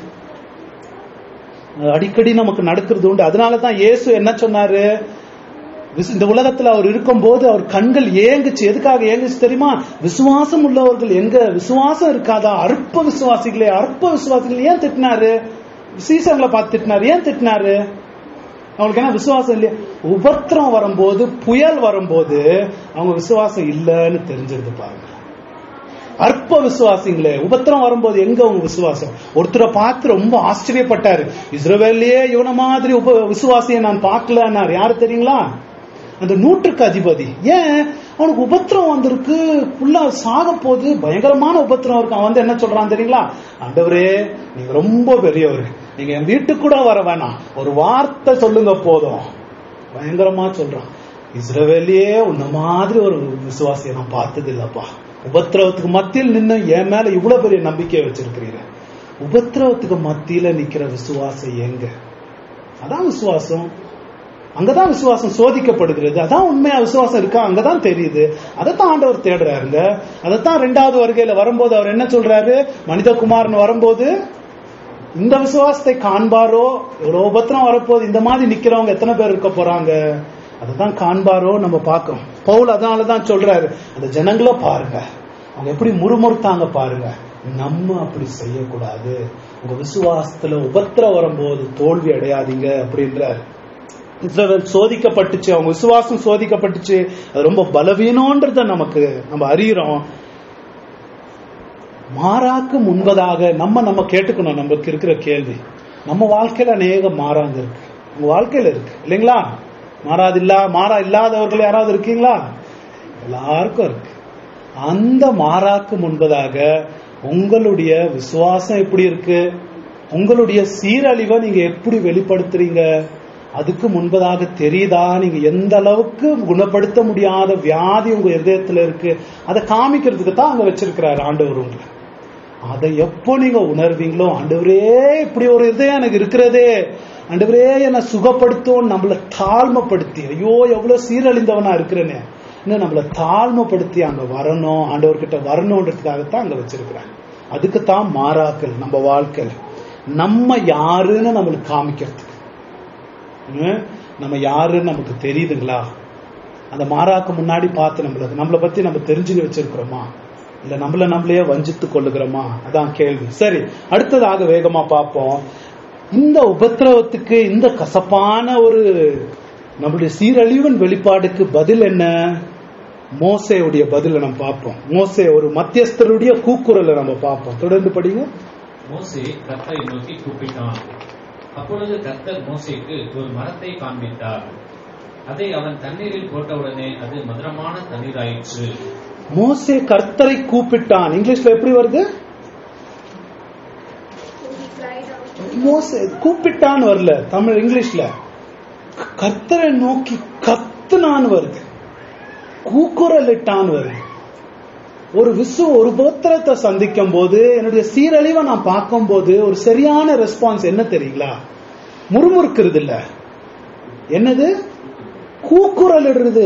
Speaker 1: அது அடிக்கடி நமக்கு நடக்கிறது உண்டு அதனாலதான் இயேசு என்ன சொன்னாரு விசு- இந்த உலகத்துல அவர் இருக்கும்போது அவர் கண்கள் ஏங்குச்சு எதுக்காக ஏங்குச்சு தெரியுமா விசுவாசம் உள்ளவர்கள் எங்க விசுவாசம் இருக்காதா அற்ப விசுவாசிகளே அற்ப விசுவாசிகள் ஏன் திட்டினாரு சீசங்களை பார்த்து திட்டினாரு ஏன் திட்டினாரு அவங்களுக்கு என்ன விசுவாசம் இல்லையா உபத்திரம் வரும்போது புயல் வரும்போது அவங்க விசுவாசம் இல்லைன்னு தெரிஞ்சிருது பாருங்க அற்ப விசுவாசிங்களே உபத்திரம் வரும்போது எங்க உங்க விசுவாசம் ஒருத்தரை பார்த்து ரொம்ப ஆச்சரியப்பட்டாரு இஸ்ரவேல்லயே இவன மாதிரி உப விசுவாசியை நான் பார்க்கலன்னாரு யாரு தெரியுங்களா அந்த நூற்றுக்கு அதிபதி ஏன் அவனுக்கு உபத்திரம் வந்திருக்கு ஃபுல்லா சாக போகுது பயங்கரமான உபத்திரம் இருக்கு அவன் வந்து என்ன சொல்றான் தெரியுங்களா ஆண்டவரே நீங்க ரொம்ப பெரியவர் நீங்க என் வீட்டுக்கு கூட வர வேணாம் ஒரு வார்த்தை சொல்லுங்க போதும் பயங்கரமா சொல்றான் இஸ்ரவேலியே உன்ன மாதிரி ஒரு விசுவாசியை நான் பார்த்தது இல்லப்பா உபத்திரவத்துக்கு மத்தியில் நின்னு என் மேல இவ்வளவு பெரிய நம்பிக்கையை வச்சிருக்கிறீங்க உபத்திரவத்துக்கு மத்தியில நிக்கிற விசுவாசம் எங்க அதான் விசுவாசம் அங்கதான் விசுவாசம் சோதிக்கப்படுகிறது அதான் உண்மையா விசுவாசம் இருக்கா அங்கதான் தெரியுது அதைத்தான் ஆண்டவர் தேடுறாருங்க அதைத்தான் ரெண்டாவது வருகையில வரும்போது அவர் என்ன சொல்றாரு மனிதகுமாரன் வரும்போது இந்த விசுவாசத்தை காண்பாரோ எவ்வளவு உபத்திரம் வரப்போகுது இந்த மாதிரி நிக்கிறவங்க எத்தனை பேர் இருக்க போறாங்க அதுதான் காண்பாரோ நம்ம பார்க்கணும் பவுல் அதனாலதான் சொல்றாரு அந்த ஜனங்களை பாருங்க அவங்க எப்படி முறுமுறுத்தாங்க பாருங்க நம்ம அப்படி செய்யக்கூடாது உங்க விசுவாசத்துல உபத்திரம் வரும்போது தோல்வி அடையாதீங்க அப்படின்றாரு இஸ்ரவேல் சோதிக்கப்பட்டுச்சு அவங்க விசுவாசம் சோதிக்கப்பட்டுச்சு அது ரொம்ப பலவீனம்ன்றத நமக்கு நம்ம அறிகிறோம் மாறாக்கு முன்பதாக நம்ம நம்ம கேட்டுக்கணும் நமக்கு இருக்கிற கேள்வி நம்ம வாழ்க்கையில அநேக மாறாங்க இருக்கு உங்க வாழ்க்கையில இருக்கு இல்லைங்களா மாறாது இல்லா மாறா இல்லாதவர்கள் யாராவது இருக்கீங்களா எல்லாருக்கும் இருக்கு அந்த மாறாக்கு முன்பதாக உங்களுடைய விசுவாசம் எப்படி இருக்கு உங்களுடைய சீரழிவை நீங்க எப்படி வெளிப்படுத்துறீங்க அதுக்கு முன்பதாக தெரியுதா நீங்க எந்த அளவுக்கு குணப்படுத்த முடியாத வியாதி உங்க இதயத்துல இருக்கு அதை காமிக்கிறதுக்கு தான் அங்க வச்சிருக்கிறாரு ஆண்டவர் உங்களை அதை எப்போ நீங்க உணர்வீங்களோ ஆண்டவரே இப்படி ஒரு இதயம் எனக்கு இருக்கிறதே ஆண்டவரே என்னை சுகப்படுத்தும் நம்மள தாழ்மைப்படுத்தி ஐயோ எவ்வளவு சீரழிந்தவனா இருக்கிறேனே இன்னும் நம்மள தாழ்மைப்படுத்தி அங்க வரணும் ஆண்டவர்கிட்ட வரணுன்றதுக்காகத்தான் அங்க வச்சிருக்கிறேன் அதுக்கு தான் மாறாக்கள் நம்ம வாழ்க்கையில் நம்ம யாருன்னு நம்மளுக்கு காமிக்கிறதுக்கு ஹம்? நம்ம யாருன்னு நமக்கு தெரியுதுங்களா அந்த மாறாக்கு முன்னாடி பார்த்து நம்மள நம்மளை பத்தி நம்ம தெரிஞ்சுக்க வச்சிருக்கிறோமா இல்ல நம்மள நம்மளையே வஞ்சித்து கொள்ளுகிறோமா அதான் கேள்வி சரி அடுத்ததாக வேகமா பார்ப்போம் இந்த உபத்திரவத்துக்கு இந்த கசப்பான ஒரு நம்மளுடைய சீரழிவின் வெளிப்பாடுக்கு பதில் என்ன மோசேவுடைய பதில நம்ம பார்ப்போம் மோசே ஒரு மத்தியஸ்தருடைய கூக்குரலை நம்ம பார்ப்போம் தொடர்ந்து படிங்க
Speaker 4: மோசே கர்த்தரை நோக்கி கூப்பிட்டான் அப்பொழுது கர்த்தர் மோசேக்கு ஒரு மரத்தை காண்பித்தார் அதை அவன் தண்ணீரில் போட்டவுடனே அது மதுரமான தண்ணீராயிற்று
Speaker 1: மோசே கர்த்தரை கூப்பிட்டான் இங்கிலீஷ்ல எப்படி வருது மோசே கூப்பிட்டான்னு வரல தமிழ் இங்கிலீஷ்ல கர்த்தரை நோக்கி கத்துனான்னு வருது கூக்குரலிட்டான்னு வருது ஒரு விசு ஒரு போத்திரத்தை சந்திக்கும் போது என்னுடைய சீரழிவை நான் பார்க்கும் போது ஒரு சரியான ரெஸ்பான்ஸ் என்ன தெரியுங்களா முறுமுறுக்கிறது இல்ல என்னது கூக்குரலிடுறது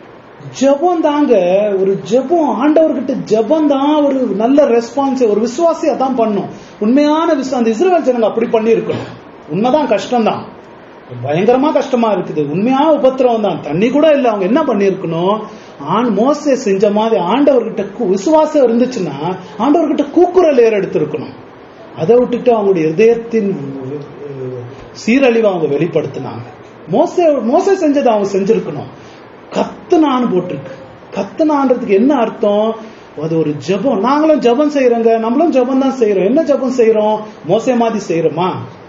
Speaker 1: ஜெபம் தாங்க ஒரு ஜெபம் ஆண்டவர்கிட்ட ஜெபம் தான் ஒரு நல்ல ரெஸ்பான்ஸ் ஒரு விசுவாசி அதான் பண்ணும் உண்மையான விசுவா அந்த இஸ்ரேல் ஜனங்க அப்படி பண்ணியிருக்கணும் உண்மைதான் கஷ்டம்தான் பயங்கரமா கஷ்டமா இருக்குது உண்மையான உபத்திரவம் தான் தண்ணி கூட இல்ல அவங்க என்ன பண்ணிருக்கணும் ஆண் மோசே செஞ்ச மாதிரி ஆண்டவர்கிட்ட கு- விசுவாசம் இருந்துச்சுன்னா ஆண்டவர்கிட்ட கூக்குரல் ஏறெடுத்திருக்கணும் அதை விட்டுட்டு அவங்களுடைய இதயத்தின் அஹ், சீரழிவை அவங்க வெளிப்படுத்தினாங்க மோசே மோசே செஞ்சதை அவங்க செஞ்சிருக்கணும் கத்துனான்னு போட்டிருக்கு கத்துனான்றதுக்கு என்ன அர்த்தம் அது ஒரு ஜெபம் நாங்களும் ஜெபம் செய்யறோங்க நம்மளும் ஜெபம் தான் செய்யறோம் என்ன ஜெபம் செய்யறோம் மோசே மாதிரி செய்யறோமா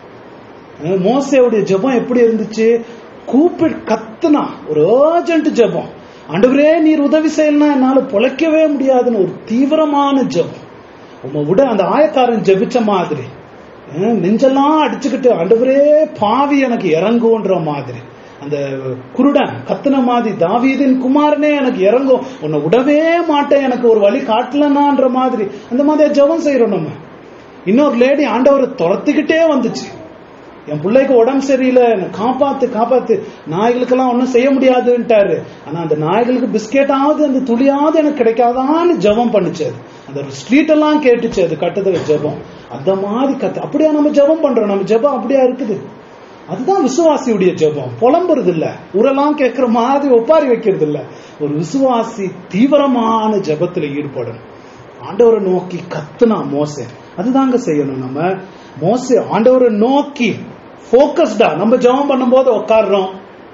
Speaker 1: அஹ் மோசேவுடைய ஜெபம் எப்படி இருந்துச்சு கூப்பிடு கத்துனா ஒரு அர்ஜென்ட் ஜெபம் ஆண்டவரே நீர் உதவி செய்யலனா என்னால பொழைக்கவே முடியாதுன்னு ஒரு தீவிரமான ஜெபம் உங்க விட அந்த ஆயக்காரன் ஜெபிச்ச மாதிரி அஹ் நெஞ்செல்லாம் அடிச்சுக்கிட்டு ஆண்டவரே பாவி எனக்கு இறங்குன்ற மாதிரி அந்த குருடன் கத்துன மாதிரி தாவீதின் குமாரனே எனக்கு இறங்கும் உன்னை விடவே மாட்டேன் எனக்கு ஒரு வழி காட்டலனான்ற மாதிரி அந்த மாதிரி ஜெபம் செய்யறோம் நம்ம இன்னொரு லேடி ஆண்டவரை துரத்திக்கிட்டே வந்துச்சு என் பிள்ளைக்கு உடம்பு சரியில்லை என்னை காப்பாத்து காப்பாத்து நாய்களுக்கெல்லாம் ஒன்றும் செய்ய முடியாதுன்ட்டாரு ஆனா அந்த நாய்களுக்கு பிஸ்கெட்டாவது அந்த துளியாவது எனக்கு கிடைக்காதான்னு ஜெபம் பண்ணுச்சு அது அந்த ஸ்ட்ரீட் எல்லாம் கேட்டுச்சு அது கட்டுதல் ஜெபம் அந்த மாதிரி கத்து அப்படியா நம்ம ஜெபம் பண்றோம் நம்ம ஜெபம் அப்படியா இருக்குது அதுதான் விசுவாசியுடைய ஜெபம் புலம்புறது இல்ல உரெல்லாம் கேட்கிற மாதிரி ஒப்பாரி வைக்கிறது இல்ல ஒரு விசுவாசி தீவிரமான ஜெபத்துல ஈடுபடணும் ஆண்டவரை நோக்கி கத்துனா மோசே அதுதாங்க செய்யணும் நம்ம மோசே ஆண்டவரை நோக்கி போக்கஸ்டா நம்ம ஜெபம் பண்ணும்போது உட்காடுறோம்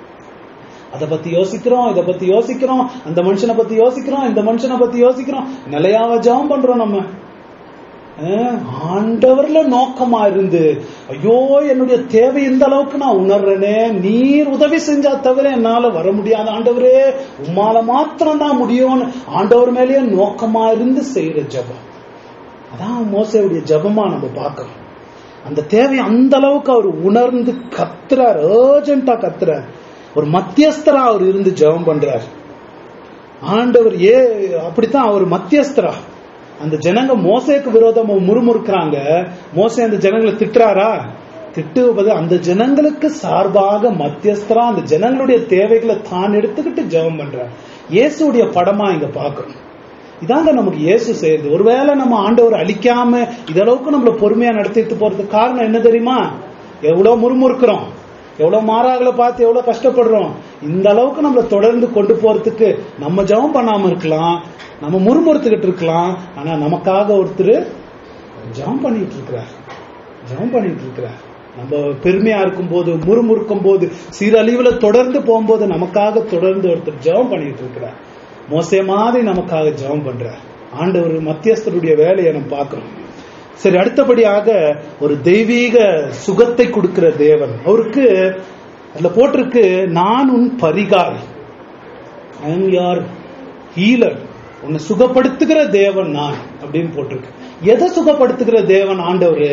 Speaker 1: அதை பத்தி யோசிக்கிறோம் இதை பத்தி யோசிக்கிறோம் அந்த மனுஷனை பத்தி யோசிக்கிறோம் இந்த மனுஷனை பத்தி யோசிக்கிறோம் நிலையாவ ஜெபம் பண்றோம் நம்ம அஹ், ஆண்டவர்ல நோக்கமா இருந்து ஐயோ என்னுடைய தேவை இந்த அளவுக்கு நான் உணர்றேனே நீர் உதவி செஞ்சா தவிர என்னால வர முடியாது ஆண்டவரே உம்மால மாத்திரம் தான் முடியும்னு ஆண்டவர் மேலேயே நோக்கமா இருந்து செய்யற ஜெபம் அதான் மோசையுடைய ஜெபமா நம்ம பார்க்கணும் அந்த தேவை அந்த அளவுக்கு அவர் உணர்ந்து கத்துறார் ஏர்ஜென்ட்டா கத்துறார் ஒரு மத்தியஸ்தரா அவர் இருந்து ஜெபம் பண்றார் ஆண்டவர் ஏ அப்படித்தான் அவர் மத்தியஸ்தரா அந்த ஜனங்க மோசேக்கு விரோதமா முறுமுறுக்கிறாங்க மோசே அந்த ஜனங்களை திட்டுறாரா திட்டுவது அந்த ஜனங்களுக்கு சார்பாக மத்தியஸ்தரா அந்த ஜனங்களுடைய தேவைகளை தான் எடுத்துக்கிட்டு ஜெபம் பண்றார் இயேசுடைய படமா இங்க பார்க்கணும் இதாங்க நமக்கு இயேசு செய்யுது ஒருவேளை நம்ம ஆண்டவர் அழிக்காம இதளவுக்கு நம்மள பொறுமையா நடத்திட்டு போறதுக்கு காரணம் என்ன தெரியுமா எவ்வளவு முறுமுறுக்கிறோம் எவ்வளவு மாறாகளை பார்த்து எவ்வளவு கஷ்டப்படுறோம் இந்த அளவுக்கு நம்மள தொடர்ந்து கொண்டு போறதுக்கு நம்ம ஜெபம் பண்ணாம இருக்கலாம் நம்ம முறுமுறுத்துக்கிட்டு இருக்கலாம் ஆனா நமக்காக ஒருத்தர் ஜெபம் பண்ணிட்டு இருக்கிறார் ஜெபம் பண்ணிட்டு இருக்கிறார் நம்ம பெருமையா இருக்கும் போது முறுமுறுக்கும் போது சீரழிவுல தொடர்ந்து போகும்போது நமக்காக தொடர்ந்து ஒருத்தர் ஜெபம் பண்ணிட்டு இருக்கிறார் மோசே மாதிரி நமக்காக ஜெபம் பண்றார் ஆண்டவர் மத்தியஸ்தருடைய வேலையை நம்ம பார்க்கிறோம் சரி அடுத்தபடியாக ஒரு தெய்வீக சுகத்தை கொடுக்கிற தேவன் அவருக்கு அதுல போட்டிருக்கு நான் உன் பரிகாரி ஐ எம் யார் ஹீலர் உன்னை சுகப்படுத்துகிற தேவன் நான் அப்படின்னு போட்டிருக்கு எதை சுகப்படுத்துகிற தேவன் ஆண்டவர்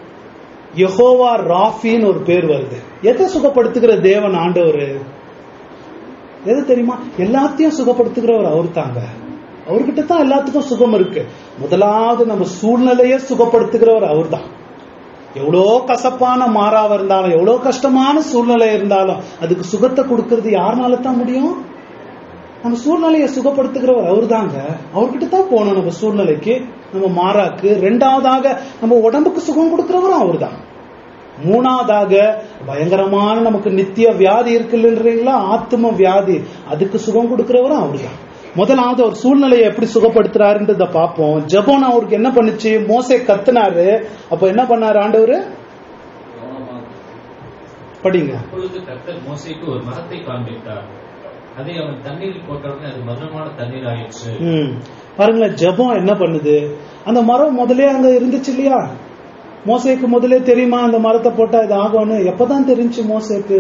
Speaker 1: யெகோவா ராஃபின்னு ஒரு பேர் வருது எதை சுகப்படுத்துகிற தேவன் ஆண்டவர் எது தெரியுமா எல்லாத்தையும் சுகப்படுத்துகிறவர் அவர் தாங்க அவர்கிட்ட தான் எல்லாத்துக்கும் சுகம் இருக்கு முதலாவது நம்ம சூழ்நிலையை சுகப்படுத்துகிறவர் அவர்தான் எவ்வளோ கசப்பான மாறாவ இருந்தாலும் எவ்வளோ கஷ்டமான சூழ்நிலை இருந்தாலும் அதுக்கு சுகத்தை கொடுக்கறது யாருனால தான் முடியும் நம்ம சூழ்நிலையை சுகப்படுத்துகிறவர் அவர்தாங்க அவர்கிட்ட தான் போகணும் நம்ம சூழ்நிலைக்கு நம்ம மாறாக்கு ரெண்டாவதாக நம்ம உடம்புக்கு சுகம் கொடுக்கிறவரும் அவர்தான் மூணாவதாக பயங்கரமான நமக்கு நித்திய வியாதி இருக்குல்லன்றீங்களா ஆத்ம வியாதி அதுக்கு சுகம் கொடுக்கிறவரும் அவர்தான் முதலாவது அவர் சூழ்நிலையை எப்படி சுகப்படுத்துறாருன்றத பார்ப்போம் ஜெபம் அவருக்கு என்ன பண்ணுச்சு மோசே கத்துனாரு அப்ப என்ன பண்ணாரு ஆண்டவரு
Speaker 3: கவனமாக
Speaker 1: படிங்க
Speaker 4: அப்பொழுது கர்த்தர் மோசேக்கு ஒரு மரத்தை காண்பித்தார் அதை அவன் தண்ணீரில் போட்டவுடனே அது மதுரமான தண்ணீர் ஆயிற்று
Speaker 1: ம். பாருங்களேன் ஜெபம் என்ன பண்ணுது அந்த மரம் முதலே அங்க இருந்துச்சு இல்லையா மோசேக்கு முதலே தெரியுமா அந்த மரத்தை போட்டா இது ஆகும்னு எப்பதான் தெரிஞ்சு மோசேக்கு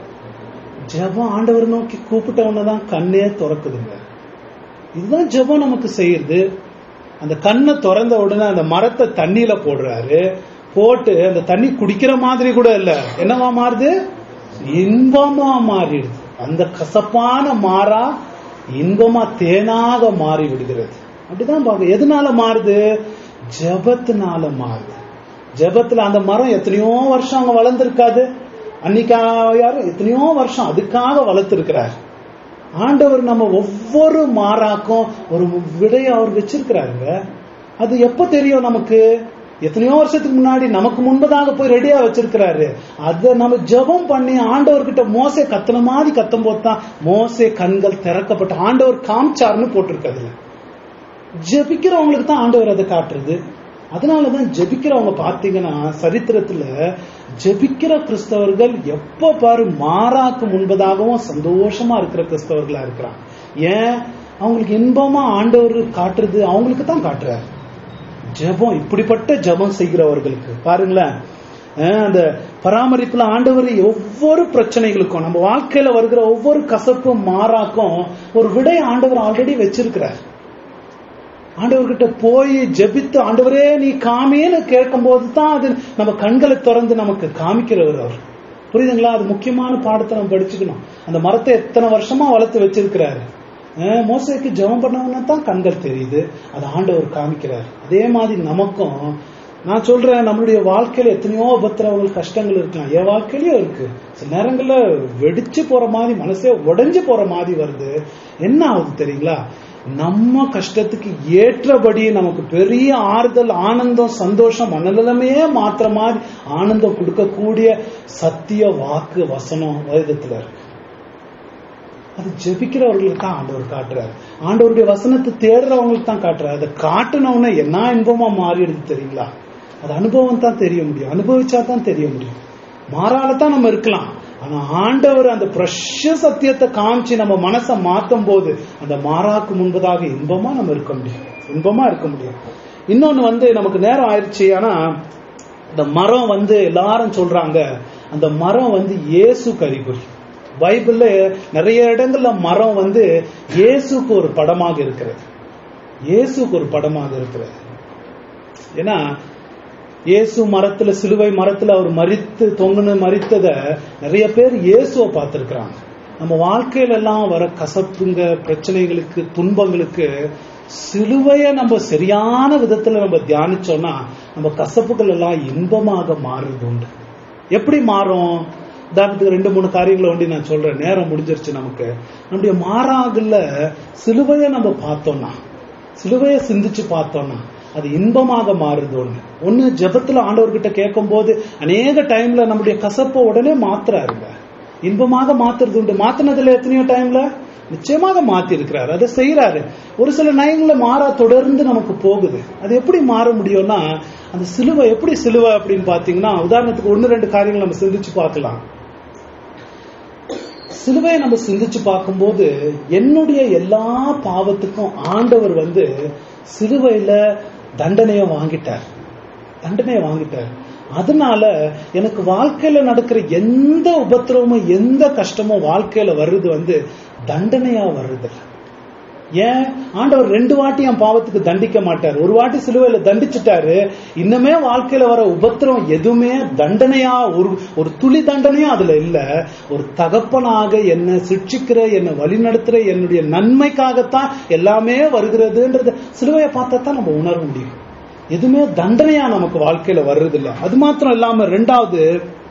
Speaker 1: ஜெபம் ஆண்டவர் நோக்கி கூப்பிட்ட உடனேதான் கண்ணே திறக்குதுங்க இதுதான் ஜெபம் நமக்கு செய்யுது அந்த கண்ணை திறந்த உடனே அந்த மரத்தை தண்ணியில போடுறாரு போட்டு அந்த தண்ணி குடிக்கிற மாதிரி கூட இல்ல என்னவா மாறுது இன்பமா மாறிடுது அந்த கசப்பான மாறா இன்பமா தேனாக மாறி விடுகிறது அப்படிதான் பார்க்க எதனால மாறுது ஜெபத்தினால மாறுது ஜெபத்துல அந்த மரம் எத்தனையோ வருஷம் அங்க வளர்ந்திருக்காது அன்னைக்கு யாரும் எத்தனையோ வருஷம் அதுக்காக வளர்த்திருக்கிறார் ஆண்டவர் நம்ம ஒவ்வொரு மாறாக்கும் ஒரு விடையை அவர் வச்சிருக்கிறாருங்க அது எப்ப தெரியும் நமக்கு எத்தனையோ வருஷத்துக்கு முன்னாடி நமக்கு முன்பதாக போய் ரெடியா வச்சிருக்கிறாரு அதை நம்ம ஜெபம் பண்ணி ஆண்டவர்கிட்ட மோசே கத்தன மாதிரி கத்தும் போது தான் மோசே கண்கள் திறக்கப்பட்ட ஆண்டவர் காமிச்சாருன்னு போட்டிருக்கு அதுல ஜெபிக்கிறவங்களுக்கு தான் ஆண்டவர் அதை காட்டுறது அதனாலதான் ஜெபிக்கிறவங்க பாத்தீங்கன்னா சரித்திரத்துல ஜெபிக்கிற கிறிஸ்தவர்கள் எப்ப பாரு மாறாக்கு முன்பதாகவும் சந்தோஷமா இருக்கிற கிறிஸ்தவர்களா இருக்கிறாங்க ஏன் அவங்களுக்கு இன்பமா ஆண்டவர் காட்டுறது அவங்களுக்கு தான் காட்டுறாரு ஜெபம் இப்படிப்பட்ட ஜெபம் செய்கிறவர்களுக்கு பாருங்களேன் அஹ் அந்த பராமரிப்புல ஆண்டவர் ஒவ்வொரு பிரச்சனைகளுக்கும் நம்ம வாழ்க்கையில வருகிற ஒவ்வொரு கசப்பும் மாறாக்கும் ஒரு விடை ஆண்டவர் ஆல்ரெடி வச்சிருக்கிறார் ஆண்டவர்கிட்ட போய் ஜெபித்து ஆண்டவரே நீ காமின்னு கேட்கும் போது தான் அது நம்ம கண்களை திறந்து நமக்கு காமிக்கிறவர் அவர் புரியுதுங்களா அது முக்கியமான பாடத்தை நம்ம படிச்சுக்கணும் அந்த மரத்தை எத்தனை வருஷமா வளர்த்து வச்சிருக்கிறாரு அஹ் மோசைக்கு ஜெபம் பண்ணவன தான் கண்கள் தெரியுது அது ஆண்டவர் காமிக்கிறார் அதே மாதிரி நமக்கும் நான் சொல்றேன் நம்மளுடைய வாழ்க்கையில எத்தனையோ உபத்திரவங்கள் கஷ்டங்கள் இருக்கலாம் என் வாழ்க்கையிலயும் இருக்கு சில நேரங்கள்ல வெடிச்சு போற மாதிரி மனசே உடைஞ்சு போற மாதிரி வருது என்ன ஆகுது தெரியுங்களா நம்ம கஷ்டத்துக்கு ஏற்றபடி நமக்கு பெரிய ஆறுதல் ஆனந்தம் சந்தோஷம் மனநிலைமையே மாத்திர மாதிரி ஆனந்தம் கொடுக்கக்கூடிய சத்திய வாக்கு வசனம் வேதத்துல இருக்கு அது ஜெபிக்கிறவர்களுக்கு தான் ஆண்டவர் காட்டுறாரு ஆண்டவருடைய வசனத்தை தேடுறவங்களுக்கு தான் காட்டுறாரு அதை காட்டுனவுடனே என்ன இன்பமா மாறிடுது தெரியுங்களா அது அனுபவம் தான் தெரிய முடியும் அனுபவிச்சா தான் தெரிய முடியும் மாறால தான் நம்ம இருக்கலாம் ஆனா ஆண்டவர் அந்த பிரஷ்ய சத்தியத்தை காமிச்சு நம்ம மனசை மாத்தும் போது அந்த மாறாக்கு முன்பதாக இன்பமா நம்ம இருக்க முடியும் இன்பமா இருக்க முடியும் இன்னொன்னு வந்து நமக்கு நேரம் ஆயிடுச்சு ஆனா இந்த மரம் வந்து எல்லாரும் சொல்றாங்க அந்த மரம் வந்து இயேசு கறிகுறி பைபிள்ல நிறைய இடங்கள்ல மரம் வந்து இயேசுக்கு ஒரு படமாக இருக்கிறது இயேசுக்கு ஒரு படமாக இருக்கிறது ஏன்னா இயேசு மரத்துல சிலுவை மரத்துல அவர் மரித்து தொங்குன மரித்தத நிறைய பேர் இயேசுவை பார்த்திருக்கிறாங்க நம்ம வாழ்க்கையில எல்லாம் வர கசப்புங்க பிரச்சனைகளுக்கு துன்பங்களுக்கு சிலுவைய நம்ம சரியான விதத்துல நம்ம தியானிச்சோம்னா நம்ம கசப்புகள் எல்லாம் இன்பமாக மாறுறது உண்டு எப்படி மாறும் உதாரணத்துக்கு ரெண்டு மூணு காரியங்களை ஒண்டி நான் சொல்றேன் நேரம் முடிஞ்சிருச்சு நமக்கு நம்முடைய மாறாகல சிலுவைய நம்ம பார்த்தோம்னா சிலுவையை சிந்திச்சு பார்த்தோம்னா அது இன்பமாக மாறுது ஒண்ணு ஒண்ணு ஜெபத்துல ஆண்டவர்கிட்ட கேட்கும் போது அநேக டைம்ல நம்முடைய கசப்பை உடனே மாத்துறாருங்க இன்பமாக மாத்துறது உண்டு மாத்தினதுல எத்தனையோ டைம்ல நிச்சயமாக மாத்தி இருக்கிறாரு அதை செய்யறாரு ஒரு சில டைம்ல மாறா தொடர்ந்து நமக்கு போகுது அது எப்படி மாற முடியும்னா அந்த சிலுவை எப்படி சிலுவை அப்படின்னு பாத்தீங்கன்னா உதாரணத்துக்கு ஒன்னு ரெண்டு காரியங்கள் நம்ம சிந்திச்சு பார்க்கலாம் சிலுவையை நம்ம சிந்திச்சு பார்க்கும்போது என்னுடைய எல்லா பாவத்துக்கும் ஆண்டவர் வந்து சிலுவையில தண்டனையை வாங்கிட்டார் தண்டனையை வாங்கிட்டார் அதனால எனக்கு வாழ்க்கையில நடக்கிற எந்த உபத்திரவமும் எந்த கஷ்டமும் வாழ்க்கையில வர்றது வந்து தண்டனையா வர்றது ஏன் ஆண்டவர் ரெண்டு வாட்டி என் பாவத்துக்கு தண்டிக்க மாட்டார் ஒரு வாட்டி சிலுவையில தண்டிச்சிட்டாரு இன்னுமே வாழ்க்கையில வர உபத்திரம் எதுவுமே தண்டனையா ஒரு ஒரு துளி தண்டனையும் அதுல இல்ல ஒரு தகப்பனாக என்ன சிக்ஷிக்கிற என்ன வழிநடத்துற என்னுடைய நன்மைக்காகத்தான் எல்லாமே வருகிறதுன்றது சிலுவையை பார்த்தா தான் நம்ம உணர முடியும் எதுவுமே தண்டனையா நமக்கு வாழ்க்கையில வர்றது இல்ல அது மாத்திரம் இல்லாம ரெண்டாவது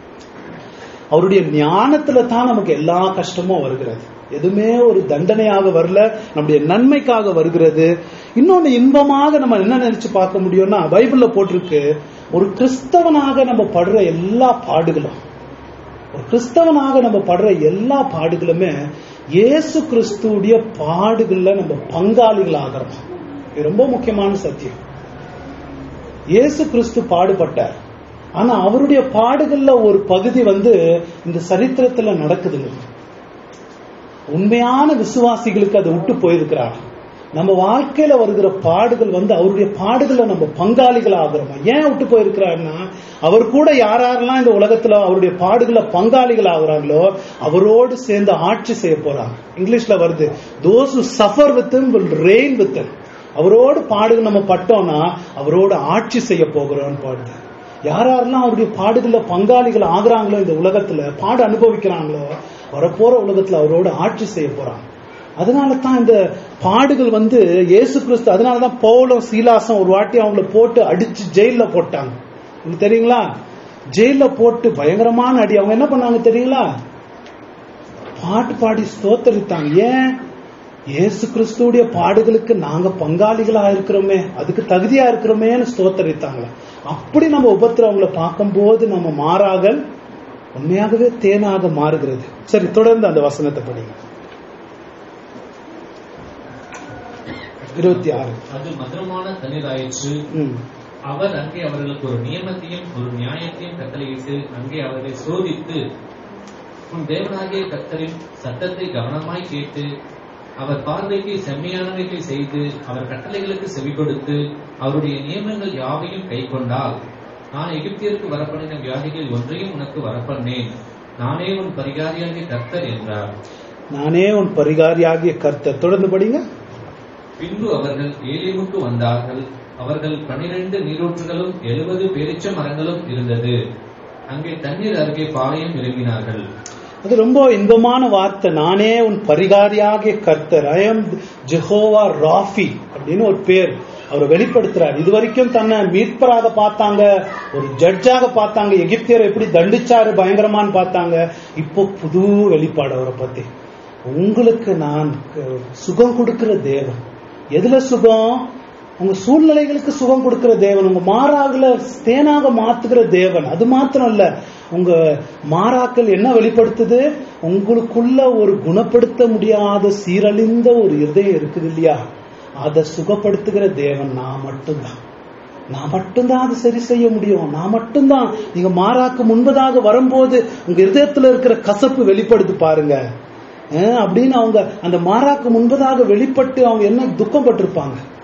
Speaker 1: அவருடைய ஞானத்துல தான் நமக்கு எல்லா கஷ்டமும் வருகிறது எதுவுமே ஒரு தண்டனையாக வரல நம்முடைய நன்மைக்காக வருகிறது இன்னொன்னு இன்பமாக நம்ம என்ன நினைச்சு பார்க்க முடியும்னா பைபிள்ல போட்டிருக்கு ஒரு கிறிஸ்தவனாக நம்ம படுற எல்லா பாடுகளும் ஒரு கிறிஸ்தவனாக நம்ம படுற எல்லா பாடுகளுமே இயேசு கிறிஸ்துடைய பாடுகள்ல நம்ம பங்காளிகள் ஆகிறோம் இது ரொம்ப முக்கியமான சத்தியம் இயேசு கிறிஸ்து பாடுபட்டார் ஆனா அவருடைய பாடுகள்ல ஒரு பகுதி வந்து இந்த சரித்திரத்துல நடக்குதுங்க உண்மையான விசுவாசிகளுக்கு அதை விட்டு போயிருக்கிறார் நம்ம வாழ்க்கையில வருகிற பாடுகள் வந்து அவருடைய பாடுகளை நம்ம பங்காளிகள் ஆகிறோம் ஏன் விட்டு போயிருக்கிறாருன்னா அவர் கூட யார் யாரெல்லாம் இந்த உலகத்துல அவருடைய பாடுகளை பங்காளிகள் ஆகுறாங்களோ அவரோடு சேர்ந்து ஆட்சி செய்ய போறாங்க இங்கிலீஷ்ல வருது those suffer with will reign with அவரோடு பாடுகள் நம்ம பட்டோம்னா அவரோடு ஆட்சி செய்ய போகிறோம்னு பாடுது யார் யாரெல்லாம் அவருடைய பாடுகள்ல பங்காளிகள் ஆகுறாங்களோ இந்த உலகத்துல பாடு அனுபவிக்கிறாங்களோ வரப்போற உலகத்துல அவரோட ஆட்சி செய்ய போறாங்க அதனால தான் இந்த பாடுகள் வந்து இயேசு கிறிஸ்து அதனால தான் பவுலும் சீலாசம் ஒரு வாட்டி அவங்கள போட்டு அடிச்சு ஜெயில போட்டாங்க உங்களுக்கு தெரியுங்களா ஜெயில போட்டு பயங்கரமான அடி அவங்க என்ன பண்ணாங்க தெரியுங்களா பாட்டு பாடி ஸ்தோத்தரித்தாங்க ஏன் இயேசு கிறிஸ்துடைய பாடுகளுக்கு நாங்க பங்காளிகளா இருக்கிறோமே அதுக்கு தகுதியா இருக்கிறோமேன்னு ஸ்தோத்தரித்தாங்க அப்படி நம்ம உபத்திரவங்களை பார்க்கும்போது நம்ம மாறாகல் உண்மையாகவே தேனாக மாறுகிறது சரி தொடர்ந்து அந்த வசனத்தை படிங்க இருபத்தி ஆறு
Speaker 4: அது மதுரமான தண்ணீராயிற்று
Speaker 1: ம்.
Speaker 4: அவர் அங்கே அவர்களுக்கு ஒரு நியமத்தையும் ஒரு நியாயத்தையும் கட்டளையிட்டு அங்கே அவர்களை சோதித்து உன் தேவனாகிய கர்த்தரின் சத்தத்தை கவனமாய் கேட்டு அவர் பார்வைக்கு செம்மையானவைகளை செய்து அவர் கட்டளைகளுக்கு செவி கொடுத்து அவருடைய நியமங்கள் யாவையும் கைக்கொண்டால் நான் எகிப்தியருக்கு வரப்பண்ணின வியாதிகளில் ஒன்றையும் உனக்கு வரப்பண்ணேன் நானே உன் பரிகாரியாகிய கர்த்தர் என்றார்
Speaker 1: நானே உன் பரிகாரியாகிய கர்த்தர் தொடர்ந்து படிங்க
Speaker 4: பின்பு அவர்கள் ஏலிமுக்கு வந்தார்கள் அவர்கள் பனிரெண்டு நீரூற்றுகளும் எழுபது பேரிச்ச மரங்களும் இருந்தது அங்கே தண்ணீர் அருகே பாளையம் இறங்கினார்கள்
Speaker 1: அது ரொம்ப இன்பமான வார்த்தை நானே உன் பரிகாரியாகிய கர்த்தர் ஐ எம் ஜெஹோவா ராஃபி அப்படின்னு ஒரு பேர் அவர் வெளிப்படுத்துறார் இது வரைக்கும் தன்னை மீட்பராக பார்த்தாங்க ஒரு ஜட்ஜாக பார்த்தாங்க எகிப்தியரை எப்படி தண்டிச்சாரு பயங்கரமான்னு பார்த்தாங்க இப்போ புது வெளிப்பாடு அவரை பத்தி உங்களுக்கு நான் க- சுகம் கொடுக்கிற தேவன் எதுல சுகம் உங்க சூழ்நிலைகளுக்கு சுகம் கொடுக்கிற தேவன் உங்க மாறாகல தேனாக மாத்துகிற தேவன் அது மாத்திரம் இல்ல உங்க மாறாக்கள் என்ன வெளிப்படுத்துது உங்களுக்குள்ள ஒரு குணப்படுத்த முடியாத சீரழிந்த ஒரு இருதயம் இருக்குது இல்லையா அதை சுகப்படுத்துகிற தேவன் நான் மட்டும்தான் நான் மட்டும்தான் அதை சரி செய்ய முடியும் நான் மட்டும்தான் நீங்க மாறாக்கு முன்பதாக வரும்போது உங்க இருதயத்துல இருக்கிற கசப்பு வெளிப்படுத்து பாருங்க அஹ் அப்படின்னு அவங்க அந்த மாறாக்கு முன்பதாக வெளிப்பட்டு அவங்க என்ன துக்கம் பட்டிருப்பாங்க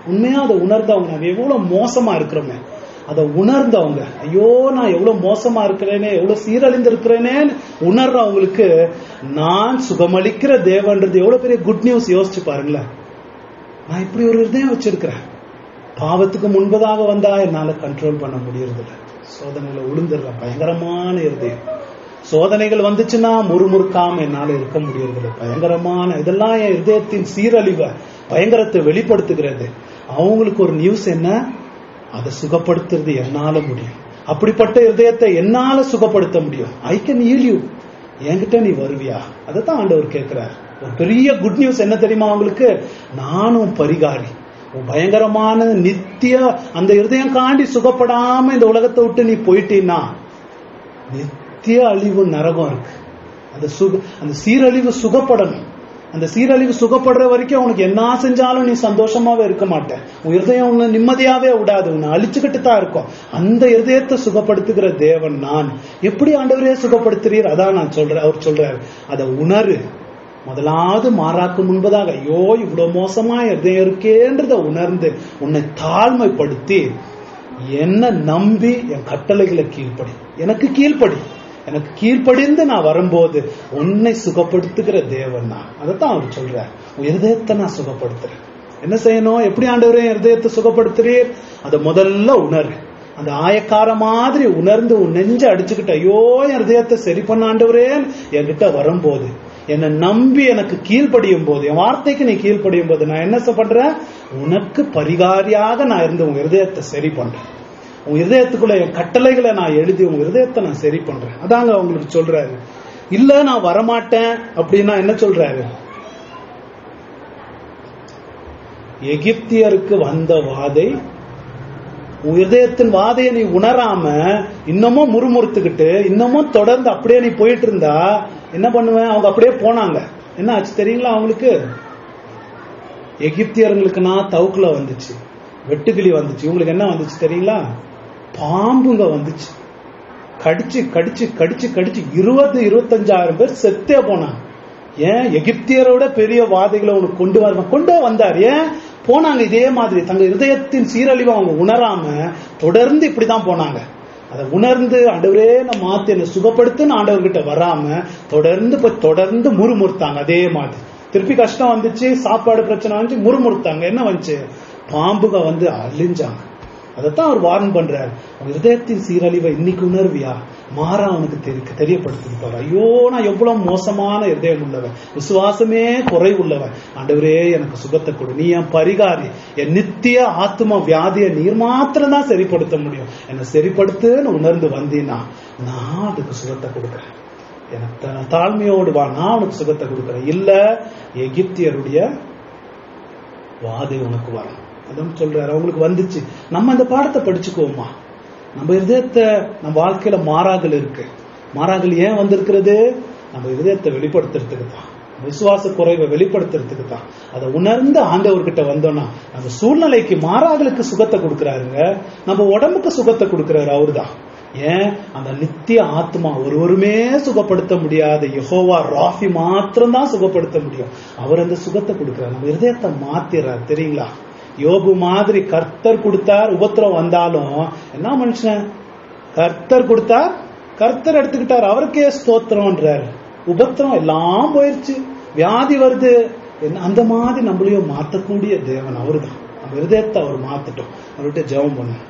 Speaker 1: உண்மையா அதை உணர்ந்தவங்க நாங்க எவ்வளவு மோசமா இருக்கிறோமே அதை உணர்ந்தவங்க ஐயோ நான் எவ்வளவு மோசமா இருக்கிறேனே எவ்வளவு சீரழிந்து இருக்கிறேனே உணர்றவங்களுக்கு நான் சுகமளிக்கிற தேவன்றது எவ்வளவு பெரிய குட் நியூஸ் யோசிச்சு பாருங்களேன் நான் இப்படி ஒரு இதயம் வச்சிருக்கிறேன் பாவத்துக்கு முன்பதாக வந்தா என்னால கண்ட்ரோல் பண்ண முடியறதில்ல சோதனையில உளுந்துடுறேன் பயங்கரமான இருதயம் சோதனைகள் வந்துச்சுன்னா முறுமுறுக்காம என்னால இருக்க முடியறதில்ல பயங்கரமான இதெல்லாம் என் இதயத்தின் சீரழிவை பயங்கரத்தை வெளிப்படுத்துகிறது அவங்களுக்கு ஒரு நியூஸ் என்ன அதை சுகப்படுத்துறது என்னால முடியும் அப்படிப்பட்ட இதயத்தை என்னால சுகப்படுத்த முடியும் ஐ கேன் ஈல் யூ என்கிட்ட நீ வருவியா அதைத்தான் ஆண்டவர் கேட்கிறார் ஒரு பெரிய குட் நியூஸ் என்ன தெரியுமா அவங்களுக்கு நானும் பரிகாரி உன் பயங்கரமான நித்திய அந்த இருதயம் காண்டி சுகப்படாம இந்த உலகத்தை விட்டு நீ போயிட்டீன்னா நித்திய அழிவு நரகம் இருக்கு அந்த சுக அந்த சீரழிவு சுகப்படணும் அந்த சீரழிவு சுகப்படுற வரைக்கும் உனக்கு என்ன செஞ்சாலும் நீ சந்தோஷமாவே இருக்க மாட்டேன் உன் இருதயம் உன்னை நிம்மதியாவே விடாது உன்னை அழிச்சுக்கிட்டு தான் இருக்கும் அந்த இருதயத்தை சுகப்படுத்துகிற தேவன் நான் எப்படி ஆண்டவரே சுகப்படுத்துறீர் அதான் நான் சொல்றேன் அவர் சொல்றாரு அதை உணரு முதலாவது மாறாக்கு முன்பதாக ஐயோ இவ்வளவு மோசமா இருதயம் இருக்கேன்றத உணர்ந்து உன்னை தாழ்மைப்படுத்தி என்ன நம்பி என் கட்டளைகளை கீழ்ப்படி எனக்கு கீழ்ப்படி எனக்கு கீழ்ப்படிந்து நான் வரும்போது உன்னை சுகப்படுத்துகிற தேவன் நான் அதைத்தான் அவர் சொல்றார் உன் இருதயத்தை நான் சுகப்படுத்துறேன் என்ன செய்யணும் எப்படி ஆண்டவரே என் இருதயத்தை சுகப்படுத்துறீர் அதை முதல்ல உணரு அந்த ஆயக்கார மாதிரி உணர்ந்து உன் நெஞ்ச அடிச்சுக்கிட்ட ஐயோ என் இருதயத்தை சரி பண்ண ஆண்டவரே என்கிட்ட வரும்போது என்னை நம்பி எனக்கு கீழ்ப்படியும் போது என் வார்த்தைக்கு நீ கீழ்ப்படியும் போது நான் என்ன பண்றேன் உனக்கு பரிகாரியாக நான் இருந்து உன் இருதயத்தை சரி பண்றேன் உன் இதயத்துக்குள்ள என் கட்டளைகளை நான் எழுதி உன் இதயத்தை நான் சரி பண்றேன் அதாங்க அவங்களுக்கு சொல்றாரு இல்ல நான் வரமாட்டேன் அப்படின்னா என்ன சொல்றாரு எகிப்தியருக்கு வந்த வாதை உன் இதயத்தின் வாதையை நீ உணராம இன்னமும் முறுமுறுத்துக்கிட்டு இன்னமும் தொடர்ந்து அப்படியே நீ போயிட்டு இருந்தா என்ன பண்ணுவேன் அவங்க அப்படியே போனாங்க என்ன ஆச்சு தெரியுங்களா அவங்களுக்கு எகிப்தியர்களுக்குனா தவுக்குல வந்துச்சு வெட்டுக்கிளி வந்துச்சு இவங்களுக்கு என்ன வந்துச்சு தெரியுங்களா பாம்புங்க வந்துச்சு கடிச்சு கடிச்சு கடிச்சு கடிச்சு இருபது இருபத்தஞ்சாயிரம் பேர் செத்தே போனாங்க ஏன் எகிப்தியரோட பெரிய வாதைகளை உனக்கு கொண்டு வர கொண்டே வந்தார் ஏன் போனாங்க இதே மாதிரி தங்க இருதயத்தின் சீரழிவை அவங்க உணராம தொடர்ந்து இப்படிதான் போனாங்க அதை உணர்ந்து ஆண்டவரே நான் மாத்தி என்ன சுகப்படுத்துன்னு ஆண்டவர்கிட்ட வராம தொடர்ந்து போய் தொடர்ந்து முறுமுறுத்தாங்க அதே மாதிரி திருப்பி கஷ்டம் வந்துச்சு சாப்பாடு பிரச்சனை வந்துச்சு முறுமுறுத்தாங்க என்ன வந்துச்சு பாம்புக வந்து அழிஞ்சாங்க அதைத்தான் அவர் வார்ன் பண்றார் உன் இதயத்தின் சீரழிவை இன்னைக்கு உணர்வியா மாறா அவனுக்கு தெரி- தெரியப்படுத்திருப்பார் ஐயோ நான் எவ்வளவு மோசமான இதயம் உள்ளவன் விசுவாசமே குறைவுள்ளவன் ஆண்டவரே எனக்கு சுகத்தை கொடு நீ என் பரிகாரி என் நித்திய ஆத்ம வியாதியை நீர் மாத்திரம் தான் சரிப்படுத்த முடியும் என்னை சரிப்படுத்துன்னு உணர்ந்து வந்தீன்னா நான் அதுக்கு சுகத்தை கொடுக்குறேன் எனக்கு தா- தாழ்மையோடு வா நான் உனக்கு சுகத்தை கொடுக்குறேன் இல்ல எகிப்தியருடைய வாதை உனக்கு வரும் அதான் சொல்றாரு அவங்களுக்கு வந்துச்சு நம்ம இந்த பாடத்தை படிச்சுக்குவோமா நம்ம இருதயத்தை நம்ம வாழ்க்கையில மாறாகல் இருக்கு மாறாகல் ஏன் வந்திருக்கிறது நம்ம இருதயத்தை வெளிப்படுத்துறதுக்கு தான் விசுவாச குறைவை வெளிப்படுத்துறதுக்கு தான் அதை உணர்ந்து ஆண்டவர்கிட்ட வந்தோம்னா நம்ம சூழ்நிலைக்கு மாறாகலுக்கு சுகத்தை கொடுக்கறாருங்க நம்ம உடம்புக்கு சுகத்தை கொடுக்கறாரு அவர்தான் ஏன் அந்த நித்திய ஆத்மா ஒருவருமே சுகப்படுத்த முடியாத யெகோவா ராஃபி மாத்திரம் தான் சுகப்படுத்த முடியும் அவர் அந்த சுகத்தை கொடுக்கிறார் நம்ம இருதயத்தை மாத்திடுறார் தெரியுங்களா யோபு மாதிரி கர்த்தர் கொடுத்தார் உபத்திரம் வந்தாலும் என்ன மனுஷன் கர்த்தர் கொடுத்தார் கர்த்தர் எடுத்துக்கிட்டார் அவருக்கே ஸ்தோத்திரம்ன்றார் உபத்திரம் எல்லாம் போயிருச்சு வியாதி வருது என்ன அந்த மாதிரி நம்மளையும் மாத்தக்கூடிய தேவன் அவர்தான் நம்ம இருதயத்தை அவர் மாத்தட்டும் அவர்கிட்ட ஜெபம் பண்ணும்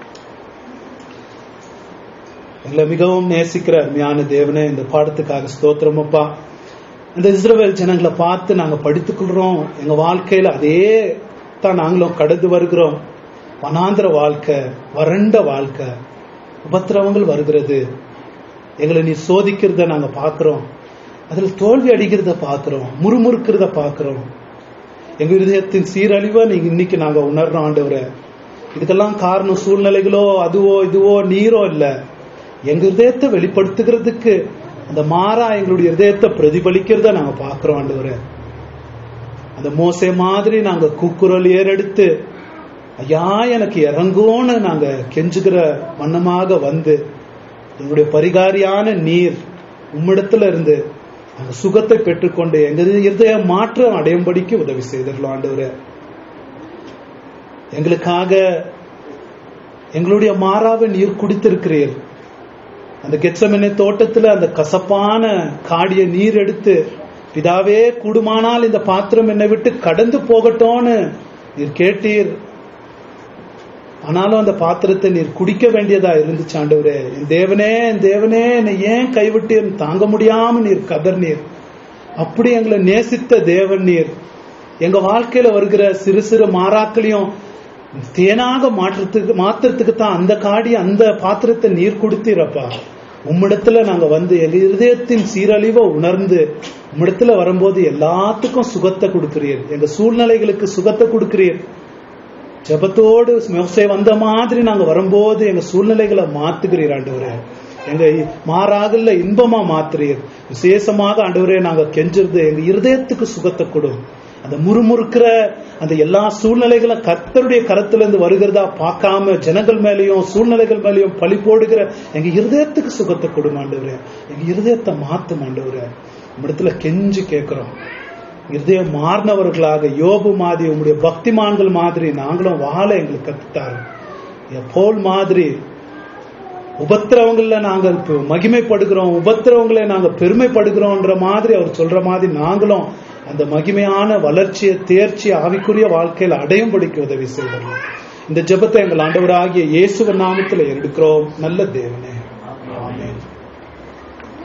Speaker 1: எங்களை மிகவும் நேசிக்கிற அருமையான தேவனே இந்த பாடத்துக்காக ஸ்தோத்திரம் அப்பா இந்த இஸ்ரவேல் ஜனங்களை பார்த்து நாங்க படித்துக்கொள்றோம் எங்க வாழ்க்கையில அதே தான் நாங்களும் கடந்து வருகிறோம் வனாந்திர வாழ்க்கை வறண்ட வாழ்க்கை உபத்திரவங்கள் வருகிறது எங்களை நீ சோதிக்கிறத நாங்க பாக்குறோம் அதுல தோல்வி அடிக்கிறத பாக்குறோம் முறுமுறுக்கிறத பாக்குறோம் எங்க இருதயத்தின் சீரழிவை நீங்க இன்னைக்கு நாங்க உணர்றோம் ஆண்டவரே இதுக்கெல்லாம் காரணம் சூழ்நிலைகளோ அதுவோ இதுவோ நீரோ இல்ல எங்க இதயத்தை வெளிப்படுத்துகிறதுக்கு அந்த மாறா எங்களுடைய இதயத்தை பிரதிபலிக்கிறத நாங்க பாக்குறோம் ஆண்டவரே அந்த மோசே மாதிரி நாங்க கூக்குரல் ஏறெடுத்து ஐயா எனக்கு இறங்கும்னு நாங்க கெஞ்சுகிற வண்ணமாக வந்து எங்களுடைய பரிகாரியான நீர் உம்மிடத்துல இருந்து அந்த சுகத்தை பெற்றுக்கொண்டு எங்க இருதய மாற்றம் அடையும்படிக்கு உதவி செய்திடலாம் ஆண்டவரே எங்களுக்காக எங்களுடைய மாறாவை நீர் குடித்திருக்கிறீர் அந்த கெச்சமனை தோட்டத்துல அந்த கசப்பான காடிய நீர் எடுத்து பிதாவே கூடுமானால் இந்த பாத்திரம் என்னை விட்டு கடந்து போகட்டும்னு நீர் கேட்டீர் ஆனாலும் அந்த பாத்திரத்தை நீர் குடிக்க வேண்டியதா இருந்துச்சு ஆண்டவரே என் தேவனே என் தேவனே என்னை ஏன் கைவிட்டீர் தாங்க முடியாம நீர் கதர் நீர் அப்படி எங்களை நேசித்த தேவன் நீர் எங்க வாழ்க்கையில வருகிற சிறு சிறு மாறாக்களையும் தேனாக மாற்றத்துக்கு மாத்துறதுக்கு தான் அந்த காடி அந்த பாத்திரத்தை நீர் கொடுத்தீரப்பா உம்மிடத்துல நாங்க வந்து எங்க இருதயத்தின் சீரழிவை உணர்ந்து உம்மிடத்துல வரும்போது எல்லாத்துக்கும் சுகத்தை கொடுக்கிறீர் எங்க சூழ்நிலைகளுக்கு சுகத்தை கொடுக்கிறீர் ஜெபத்தோடு மோசே வந்த மாதிரி நாங்க வரும்போது எங்க சூழ்நிலைகளை மாத்துகிறீர் ஆண்டவரே எங்க மாறாகல இன்பமா மாத்துறீர் விசேஷமாக ஆண்டவரே நாங்க கெஞ்சிருது எங்க இருதயத்துக்கு சுகத்தை கொடும் அந்த முறுமுறுக்கிற அந்த எல்லா சூழ்நிலைகளும் கர்த்தருடைய கரத்துல இருந்து வருகிறதா பார்க்காம ஜனங்கள் மேலயும் சூழ்நிலைகள் மேலயும் பழி போடுகிற எங்க இருதயத்துக்கு சுகத்தை கொடும் ஆண்டவரே எங்க இருதயத்தை மாத்தும் ஆண்டவரே நம்மிடத்துல கெஞ்சி கேட்கிறோம் இருதயம் மாறினவர்களாக யோபு மாதிரி உங்களுடைய பக்திமான்கள் மாதிரி நாங்களும் வாழ எங்களுக்கு கத்துத்தாரு போல் மாதிரி உபத்திரவங்கள்ல நாங்க இப்ப மகிமைப்படுகிறோம் உபத்திரவங்களை நாங்க பெருமைப்படுகிறோம்ன்ற மாதிரி அவர் சொல்ற மாதிரி நாங்களும் அந்த மகிமையான வளர்ச்சியை தேர்ச்சி ஆவிக்குரிய வாழ்க்கையில அடையும்படிக்கு உதவி செய்வோம் இந்த ஜெபத்தை எங்கள் ஆண்டவராகிய இயேசுவ நாமத்துல எடுக்கிறோம் நல்ல தேவனே